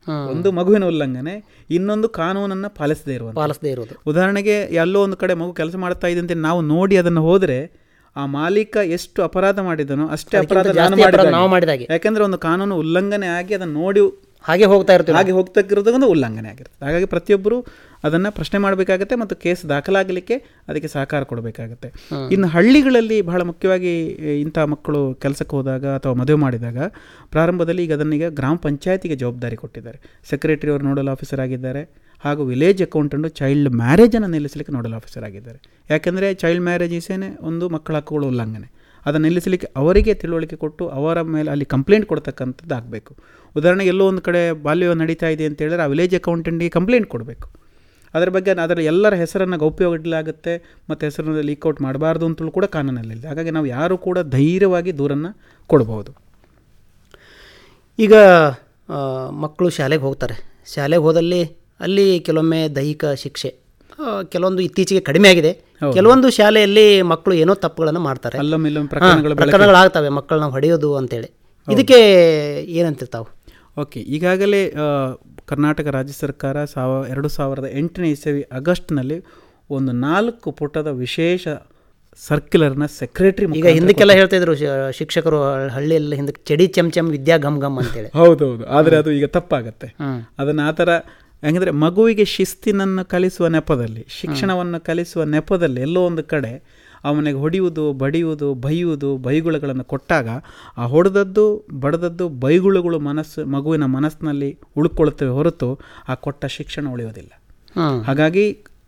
ಒಂದು ಮಗುವಿನ ಉಲ್ಲಂಘನೆ ಇನ್ನೊಂದು ಕಾನೂನನ್ನು ಪಾಲಿಸದೇ ಇರುವಂಥ ಪಾಲಿಸದೇ ಇರೋದು ಉದಾಹರಣೆಗೆ ಎಲ್ಲೋ ಒಂದು ಕಡೆ ಮಗು ಕೆಲಸ ಮಾಡ್ತಾ ಇದೆ ಅಂತ ನಾವು ನೋಡಿ ಅದನ್ನು ಹೋದರೆ ಆ ಮಾಲೀಕ ಎಷ್ಟು ಅಪರಾಧ ಮಾಡಿದನೋ ಅಷ್ಟೇ ಅಪರಾಧ ನಾನು ಜಾಸ್ತಿ ಅಪರಾಧ ಮಾಡಿದ ನಾವು ಮಾಡಿದಾಗೆ. ಯಾಕಂದ್ರೆ ಒಂದು ಕಾನೂನು ಉಲ್ಲಂಘನೆ ಆಗಿ ಅದನ್ನು ನೋಡಿ ಹಾಗೆ ಹೋಗ್ತಾ ಇರ್ತೀವಿ ಹಾಗೆ ಹೋಗ್ತಕ್ಕಿರೋದು ಒಂದು ಉಲ್ಲಂಘನೆ ಆಗಿರ್ತದೆ ಹಾಗಾಗಿ ಪ್ರತಿಯೊಬ್ಬರು ಅದನ್ನು ಪ್ರಶ್ನೆ ಮಾಡಬೇಕಾಗತ್ತೆ ಮತ್ತು ಕೇಸ್ ದಾಖಲಾಗಲಿಕ್ಕೆ ಅದಕ್ಕೆ ಸಹಕಾರ ಕೊಡಬೇಕಾಗತ್ತೆ ಇನ್ನು ಹಳ್ಳಿಗಳಲ್ಲಿ ಬಹಳ ಮುಖ್ಯವಾಗಿ ಎ, ಇಂಥ ಮಕ್ಕಳು ಕೆಲಸಕ್ಕೆ ಹೋದಾಗ ಅಥವಾ ಮದುವೆ ಮಾಡಿದಾಗ ಪ್ರಾರಂಭದಲ್ಲಿ ಈಗ ಅದನ್ನೀಗ ಗ್ರಾಮ ಪಂಚಾಯತಿಗೆ ಜವಾಬ್ದಾರಿ ಕೊಟ್ಟಿದ್ದಾರೆ ಸೆಕ್ರೆಟರಿ ಅವರು ನೋಡಲ್ ಆಫೀಸರ್ ಆಗಿದ್ದಾರೆ ಹಾಗೂ ವಿಲೇಜ್ ಅಕೌಂಟೆಂಟು ಚೈಲ್ಡ್ ಮ್ಯಾರೇಜನ್ನು ನಿಲ್ಲಿಸಲಿಕ್ಕೆ ನೋಡಲ್ ಆಫೀಸರ್ ಆಗಿದ್ದಾರೆ ಯಾಕೆಂದರೆ ಚೈಲ್ಡ್ ಮ್ಯಾರೇಜ್ ಈಸೇನೆ ಒಂದು ಮಕ್ಕಳ ಹಕ್ಕುಗಳ ಉಲ್ಲಂಘನೆ ಅದನ್ನು ನಿಲ್ಲಿಸಲಿಕ್ಕೆ ಅವರಿಗೆ ತಿಳುವಳಿಕೆ ಕೊಟ್ಟು ಅವರ ಮೇಲೆ ಅಲ್ಲಿ ಕಂಪ್ಲೇಂಟ್ ಕೊಡ್ತಕ್ಕಂಥದ್ದು ಆಗಬೇಕು ಉದಾಹರಣೆಗೆ ಎಲ್ಲೋ ಒಂದು ಕಡೆ ಬಾಲ್ಯ ನಡೀತಾ ಇದೆ ಅಂತ ಹೇಳಿದ್ರೆ ಆ ವಿಲೇಜ್ ಅಕೌಂಟೆಂಟಿಗೆ ಕಂಪ್ಲೇಂಟ್ ಕೊಡಬೇಕು ಅದರ ಬಗ್ಗೆ ಅದರ ಎಲ್ಲರ ಹೆಸರನ್ನು ಗೌಪ್ಯವಾಗಿಡಲಾಗುತ್ತೆ ಮತ್ತು ಹೆಸರನ್ನು ಲೀಕ್ಔಟ್ ಮಾಡಬಾರ್ದು ಅಂತಲೂ ಕೂಡ ಕಾನೂನಲ್ಲಿದೆ ಹಾಗಾಗಿ ನಾವು ಯಾರು ಕೂಡ ಧೈರ್ಯವಾಗಿ ದೂರನ್ನು ಕೊಡಬಹುದು ಈಗ ಆ, ಮಕ್ಕಳು ಶಾಲೆಗೆ ಹೋಗ್ತಾರೆ ಶಾಲೆಗೆ ಹೋದಲ್ಲಿ ಅಲ್ಲಿ ಕೆಲವೊಮ್ಮೆ ದೈಹಿಕ ಶಿಕ್ಷೆ ಆ, ಕೆಲವೊಂದು ಇತ್ತೀಚೆಗೆ ಕಡಿಮೆ ಆಗಿದೆ ಕೆಲವೊಂದು ಶಾಲೆಯಲ್ಲಿ ಮಕ್ಕಳು ಏನೋ ತಪ್ಪುಗಳನ್ನು ಮಾಡ್ತಾರೆ ಅಲ್ಲೊಮ್ಮೆ ಇಲ್ಲೊಮ್ಮೆ ಹಾ, ಪ್ರಕರಣಗಳು ಬೆಳಕಿಗೆ ಪ್ರಕರಣಗಳಾಗ್ತವೆ ಮಕ್ಕಳನ್ನ ಹೊಡೆಯೋದು ಅಂತೇಳಿ ಇದಕ್ಕೆ ಏನಂತಿರ್ತಾವೆ ಓಕೆ ಈಗಾಗಲೇ ಆ, ಕರ್ನಾಟಕ ರಾಜ್ಯ ಸರ್ಕಾರ ಸಾವ ಎರಡು ಸಾವಿರದ ಎಂಟನೇ ಇಸವಿ ಆಗಸ್ಟ್ನಲ್ಲಿ ಒಂದು ನಾಲ್ಕು ಪುಟದ ವಿಶೇಷ ಸರ್ಕ್ಯುಲರ್ನ ಸೆಕ್ರೆಟರಿ ಈಗ ಹಿಂದಕ್ಕೆಲ್ಲ ಹೇಳ್ತಾ ಇದ್ರು ಶ- ಶಿಕ್ಷಕರು ಹಳ್ಳಿಯಲ್ಲಿ ಹಿಂದಕ್ಕೆ ಚಡಿ ಚಮ್ ಚಮ್ ವಿದ್ಯಾ ಗಮ್ ಗಮ್ ಅಂತೇಳಿ ಹೌದೌದು ಆದರೆ ಅದು ಈಗ ತಪ್ಪಾಗತ್ತೆ ಹ್ಮ್. ಅದನ್ನು ಆ ಥರ ಯಾಕಂದರೆ ಮಗುವಿಗೆ ಶಿಸ್ತಿನನ್ನು ಕಲಿಸುವ ನೆಪದಲ್ಲಿ ಶಿಕ್ಷಣವನ್ನು ಕಲಿಸುವ ನೆಪದಲ್ಲಿ ಎಲ್ಲೋ ಒಂದು ಕಡೆ ಅವನಿಗೆ ಹೊಡೆಯುವುದು ಬಡಿಯುವುದು ಬೈಯುವುದು ಬೈಗುಳಗಳನ್ನು ಕೊಟ್ಟಾಗ ಆ ಹೊಡೆದದ್ದು ಬಡದದ್ದು ಬೈಗುಳುಗಳು ಮನಸ್ಸು ಮಗುವಿನ ಮನಸ್ಸಿನಲ್ಲಿ ಉಳ್ಕೊಳ್ತವೆ ಹೊರತು ಆ ಕೊಟ್ಟ ಶಿಕ್ಷಣ ಉಳಿಯೋದಿಲ್ಲ ಹ್ಮ್ ಹಾಗಾಗಿ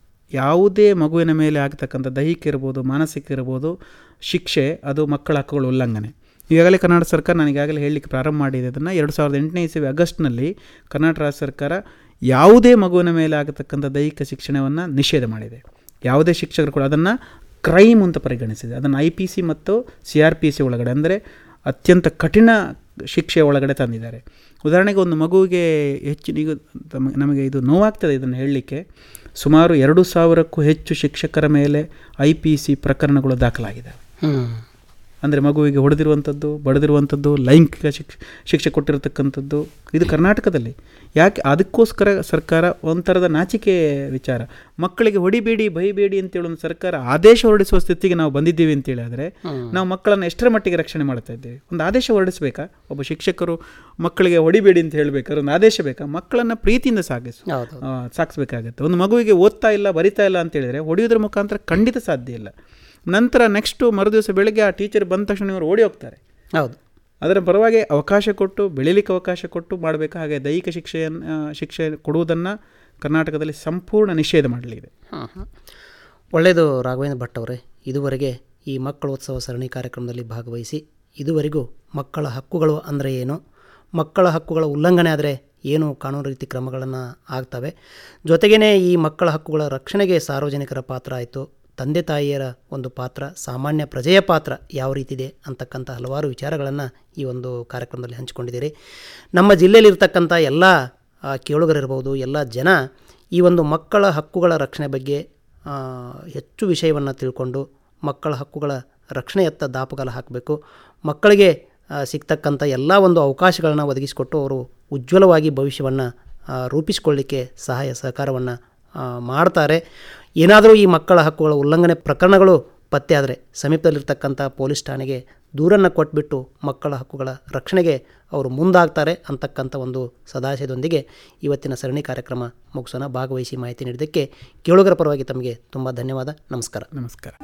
ಯಾವುದೇ ಮಗುವಿನ ಮೇಲೆ ಆಗ್ತಕ್ಕಂಥ ದೈಹಿಕ ಇರ್ಬೋದು ಮಾನಸಿಕ ಇರ್ಬೋದು ಶಿಕ್ಷೆ ಅದು ಮಕ್ಕಳ ಹಕ್ಕುಗಳ ಉಲ್ಲಂಘನೆ ಈಗಾಗಲೇ ಕರ್ನಾಟಕ ಸರ್ಕಾರ ನಾನು ಈಗಾಗಲೇ ಹೇಳಲಿಕ್ಕೆ ಪ್ರಾರಂಭ ಮಾಡಿದೆ ಅದನ್ನು ಎರಡು ಸಾವಿರದ ಎಂಟನೇ ಇಸವಿ ಆಗಸ್ಟ್ನಲ್ಲಿ ಕರ್ನಾಟಕ ರಾಜ್ಯ ಸರ್ಕಾರ ಯಾವುದೇ ಮಗುವಿನ ಮೇಲೆ ಆಗತಕ್ಕಂಥ ದೈಹಿಕ ಶಿಕ್ಷಣವನ್ನು ನಿಷೇಧ ಮಾಡಿದೆ ಯಾವುದೇ ಶಿಕ್ಷಕರು ಕೂಡ ಅದನ್ನು ಕ್ರೈಮ್ ಅಂತ ಪರಿಗಣಿಸಿದೆ ಅದನ್ನು ಐ ಪಿ ಸಿ ಮತ್ತು ಸಿ ಆರ್ ಪಿ ಸಿ ಒಳಗಡೆ ಅಂದರೆ ಅತ್ಯಂತ ಕಠಿಣ ಶಿಕ್ಷೆ ಒಳಗಡೆ ತಂದಿದ್ದಾರೆ ಉದಾಹರಣೆಗೆ ಒಂದು ಮಗುವಿಗೆ ಹೆಚ್ಚು ಈಗ ತಮಗೆ ನಮಗೆ ಇದು ನೋವಾಗ್ತದೆ ಇದನ್ನು ಹೇಳಲಿಕ್ಕೆ ಸುಮಾರು ಎರಡು ಸಾವಿರಕ್ಕೂ ಹೆಚ್ಚು ಶಿಕ್ಷಕರ ಮೇಲೆ ಐ ಪಿ ಸಿ ಪ್ರಕರಣಗಳು ದಾಖಲಾಗಿದ್ದಾವೆ ಹ್ಮ್ ಅಂದರೆ ಮಗುವಿಗೆ ಹೊಡೆದಿರುವಂಥದ್ದು ಬಡಿದಿರುವಂಥದ್ದು ಲೈಂಗಿಕ ಶಿಕ್ಷ ಶಿಕ್ಷೆ ಕೊಟ್ಟಿರತಕ್ಕಂಥದ್ದು ಇದು ಕರ್ನಾಟಕದಲ್ಲಿ ಯಾಕೆ ಅದಕ್ಕೋಸ್ಕರ ಸರ್ಕಾರ ಒಂಥರದ ನಾಚಿಕೆ ವಿಚಾರ ಮಕ್ಕಳಿಗೆ ಹೊಡಿಬೇಡಿ ಬೈಬೇಡಿ ಅಂತೇಳಿ ಒಂದು ಸರ್ಕಾರ ಆದೇಶ ಹೊರಡಿಸುವ ಸ್ಥಿತಿಗೆ ನಾವು ಬಂದಿದ್ದೀವಿ ಅಂತೇಳಿ ಆದರೆ ನಾವು ಮಕ್ಕಳನ್ನು ಎಷ್ಟರ ಮಟ್ಟಿಗೆ ರಕ್ಷಣೆ ಮಾಡ್ತಾ ಇದ್ದೇವೆ ಒಂದು ಆದೇಶ ಹೊರಡಿಸಬೇಕಾ ಒಬ್ಬ ಶಿಕ್ಷಕರು ಮಕ್ಕಳಿಗೆ ಹೊಡಿಬೇಡಿ ಅಂತ ಹೇಳಬೇಕಾದ್ರೆ ಒಂದು ಆದೇಶ ಬೇಕಾ ಮಕ್ಕಳನ್ನು ಪ್ರೀತಿಯಿಂದ ಸಾಗಿಸು ಹೌದು ಆ, ಸಾಗಿಸ್ಬೇಕಾಗತ್ತೆ ಒಂದು ಮಗುವಿಗೆ ಓದ್ತಾ ಇಲ್ಲ ಬರಿತಾ ಇಲ್ಲ ಅಂತ ಹೇಳಿದರೆ ಹೊಡೆಯೋದ್ರ ಮುಖಾಂತರ ಖಂಡಿತ ಸಾಧ್ಯ ಇಲ್ಲ ನಂತರ ನೆಕ್ಸ್ಟು ಮರುದಿವಸ ಬೆಳಗ್ಗೆ ಆ ಟೀಚರ್ ಬಂದ ತಕ್ಷಣ ಇವರು ಓಡಿ ಹೋಗ್ತಾರೆ ಹೌದು ಅದರ ಪರವಾಗಿ ಅವಕಾಶ ಕೊಟ್ಟು ಬೆಳೀಲಿಕ್ಕೆ ಅವಕಾಶ ಕೊಟ್ಟು ಮಾಡಬೇಕು ಹಾಗೆ ದೈಹಿಕ ಶಿಕ್ಷೆಯನ್ನು ಆ, ಶಿಕ್ಷೆ ಕೊಡುವುದನ್ನು ಕರ್ನಾಟಕದಲ್ಲಿ ಸಂಪೂರ್ಣ ನಿಷೇಧ ಮಾಡಲಿದೆ ಹಾಂ ಹಾಂ ಒಳ್ಳೆಯದು ರಾಘವೇಂದ್ರ ಭಟ್ ಅವರೇ ಇದುವರೆಗೆ ಈ ಮಕ್ಕಳೋತ್ಸವ ಸರಣಿ ಕಾರ್ಯಕ್ರಮದಲ್ಲಿ ಭಾಗವಹಿಸಿ ಇದುವರೆಗೂ ಮಕ್ಕಳ ಹಕ್ಕುಗಳು ಅಂದರೆ ಏನು ಮಕ್ಕಳ ಹಕ್ಕುಗಳ ಉಲ್ಲಂಘನೆ ಆದರೆ ಏನು ಕಾನೂನು ರೀತಿ ಕ್ರಮಗಳನ್ನು ಆಗ್ತವೆ ಜೊತೆಗೇ ಈ ಮಕ್ಕಳ ಹಕ್ಕುಗಳ ರಕ್ಷಣೆಗೆ ಸಾರ್ವಜನಿಕರ ಪಾತ್ರ ಆಯಿತು ತಂದೆ ತಾಯಿಯರ ಒಂದು ಪಾತ್ರ ಸಾಮಾನ್ಯ ಪ್ರಜೆಯ ಪಾತ್ರ ಯಾವ ರೀತಿ ಇದೆ ಅಂತಕ್ಕಂಥ ಹಲವಾರು ವಿಚಾರಗಳನ್ನು ಈ ಒಂದು ಕಾರ್ಯಕ್ರಮದಲ್ಲಿ ಹಂಚಿಕೊಂಡಿದ್ದೀರಿ ನಮ್ಮ ಜಿಲ್ಲೆಯಲ್ಲಿರ್ತಕ್ಕಂಥ ಎಲ್ಲ ಆ, ಕೇಳುಗರಿರ್ಬೋದು ಎಲ್ಲ ಜನ ಈ ಒಂದು ಮಕ್ಕಳ ಹಕ್ಕುಗಳ ರಕ್ಷಣೆ ಬಗ್ಗೆ ಆ, ಹೆಚ್ಚು ವಿಷಯವನ್ನು ತಿಳ್ಕೊಂಡು ಮಕ್ಕಳ ಹಕ್ಕುಗಳ ರಕ್ಷಣೆಯತ್ತ ದಾಪುಗಾಲ ಹಾಕಬೇಕು ಮಕ್ಕಳಿಗೆ ಆ, ಸಿಗ್ತಕ್ಕಂಥ ಎಲ್ಲ ಒಂದು ಅವಕಾಶಗಳನ್ನು ಒದಗಿಸಿಕೊಟ್ಟು ಅವರು ಉಜ್ವಲವಾಗಿ ಭವಿಷ್ಯವನ್ನು ರೂಪಿಸಿಕೊಳ್ಳಿಕ್ಕೆ ಸಹಾಯ ಸಹಕಾರವನ್ನು ಮಾಡ್ತಾರೆ ಏನಾದರೂ ಈ ಮಕ್ಕಳ ಹಕ್ಕುಗಳ ಉಲ್ಲಂಘನೆ ಪ್ರಕರಣಗಳು ಪತ್ತೆ ಆದರೆ ಸಮೀಪದಲ್ಲಿರ್ತಕ್ಕಂಥ ಪೊಲೀಸ್ ಠಾಣೆಗೆ ದೂರನ್ನು ಕೊಟ್ಬಿಟ್ಟು ಮಕ್ಕಳ ಹಕ್ಕುಗಳ ರಕ್ಷಣೆಗೆ ಅವರು ಮುಂದಾಗ್ತಾರೆ ಅಂತಕ್ಕಂಥ ಒಂದು ಸದಾಶಯದೊಂದಿಗೆ ಇವತ್ತಿನ ಸರಣಿ ಕಾರ್ಯಕ್ರಮ ಮುಗಿಸೋಣ ಭಾಗವಹಿಸಿ ಮಾಹಿತಿ ನೀಡಿದ್ದಕ್ಕೆ ಕೇಳುಗರ ಪರವಾಗಿ ತಮಗೆ ತುಂಬ ಧನ್ಯವಾದ ನಮಸ್ಕಾರ ನಮಸ್ಕಾರ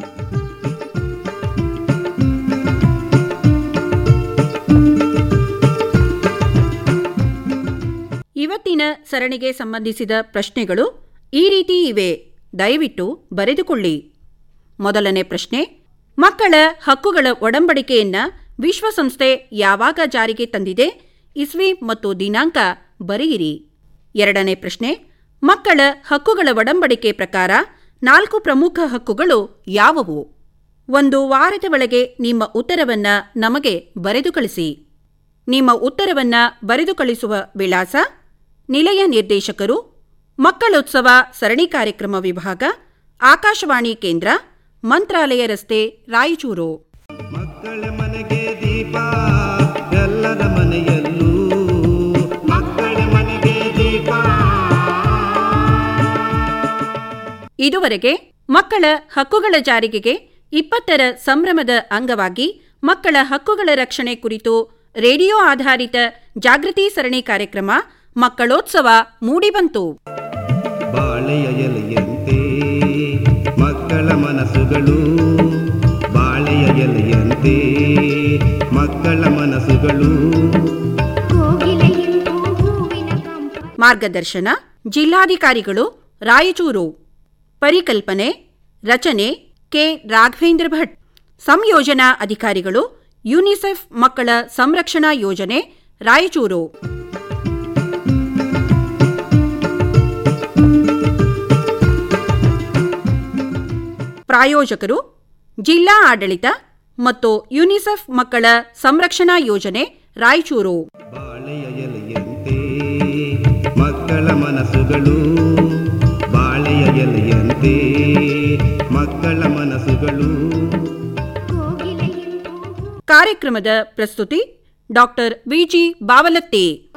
ಇವತ್ತಿನ ಸರಣಿಗೆ ಸಂಬಂಧಿಸಿದ ಪ್ರಶ್ನೆಗಳು ಈ ರೀತಿ ಇವೆ ದಯವಿಟ್ಟು ಬರೆದುಕೊಳ್ಳಿ ಮೊದಲನೇ ಪ್ರಶ್ನೆ ಮಕ್ಕಳ ಹಕ್ಕುಗಳ ಒಡಂಬಡಿಕೆಯನ್ನ ವಿಶ್ವಸಂಸ್ಥೆ ಯಾವಾಗ ಜಾರಿಗೆ ತಂದಿದೆ ಇಸ್ವಿ ಮತ್ತು ದಿನಾಂಕ ಬರೆಯಿರಿ ಎರಡನೇ ಪ್ರಶ್ನೆ ಮಕ್ಕಳ ಹಕ್ಕುಗಳ ಒಡಂಬಡಿಕೆ ಪ್ರಕಾರ ನಾಲ್ಕು ಪ್ರಮುಖ ಹಕ್ಕುಗಳು ಯಾವುವು ಒಂದು ವಾರದ ಒಳಗೆ ನಿಮ್ಮ ಉತ್ತರವನ್ನ ನಮಗೆ ಬರೆದು ಕಳಿಸಿ ನಿಮ್ಮ ಉತ್ತರವನ್ನ ಬರೆದು ಕಳಿಸುವ ವಿಳಾಸ ನಿಲಯ ನಿರ್ದೇಶಕರು ಮಕ್ಕಳೋತ್ಸವ ಸರಣಿ ಕಾರ್ಯಕ್ರಮ ವಿಭಾಗ ಆಕಾಶವಾಣಿ ಕೇಂದ್ರ ಮಂತ್ರಾಲಯ ರಸ್ತೆ ರಾಯಚೂರು ಮಕ್ಕಳ ಮನೆಗೆ ದೀಪ ಎಲ್ಲರ ಮನೆಯಲ್ಲೂ ಮಕ್ಕಳ ಮನೆಗೆ ಇದುವರೆಗೆ ಮಕ್ಕಳ ಹಕ್ಕುಗಳ ಜಾರಿಗೆಗೆ ಇಪ್ಪತ್ತರ ಸಂಭ್ರಮದ ಅಂಗವಾಗಿ ಮಕ್ಕಳ ಹಕ್ಕುಗಳ ರಕ್ಷಣೆ ಕುರಿತು ರೇಡಿಯೋ ಆಧಾರಿತ ಜಾಗೃತಿ ಸರಣಿ ಕಾರ್ಯಕ್ರಮ ಮಕ್ಕಳೋತ್ಸವ ಮೂಡಿಬಂತು ಬಾಳೆಯ ಎಲೆಯಂತೆ ಮಕ್ಕಳ ಮನಸ್ಸುಗಳು ಬಾಳೆಯ ಎಲೆಯಂತೆ ಮಕ್ಕಳ ಮನಸ್ಸುಗಳು ಕೋಗಿಲೆಯಿಂದು ಹೂವಿನ ಕಂಪ ಮಾರ್ಗದರ್ಶನ ಜಿಲ್ಲಾಧಿಕಾರಿಗಳು ರಾಯಚೂರು ಪರಿಕಲ್ಪನೆ ರಚನೆ ಕೆ ರಾಘವೇಂದ್ರ ಭಟ್ ಸಂಯೋಜನಾ ಅಧಿಕಾರಿಗಳು ಯುನಿಸೆಫ್ ಮಕ್ಕಳ ಸಂರಕ್ಷಣಾ ಯೋಜನೆ ರಾಯಚೂರು ಪ್ರಾಯೋಜಕರು ಜಿಲ್ಲಾ ಆಡಳಿತ ಮತ್ತು ಯುನಿಸೆಫ್ ಮಕ್ಕಳ ಸಂರಕ್ಷಣಾ ಯೋಜನೆ ರಾಯಚೂರು ಬಾಳೆಯ ಎಲೆಯಂತೆ ಮಕ್ಕಳ ಮನಸ್ಸುಗಳು ಬಾಳೆಯ ಎಲೆಯಂತೆ ಮಕ್ಕಳ ಮನಸ್ಸುಗಳು ಕೋಗಿಲೆಯಿಂದು ಹೂ ಕಾರ್ಯಕ್ರಮದ ಪ್ರಸ್ತುತಿ ಡಾಕ್ಟರ್ ವಿಜಿ ಬಾವಲತ್ತಿ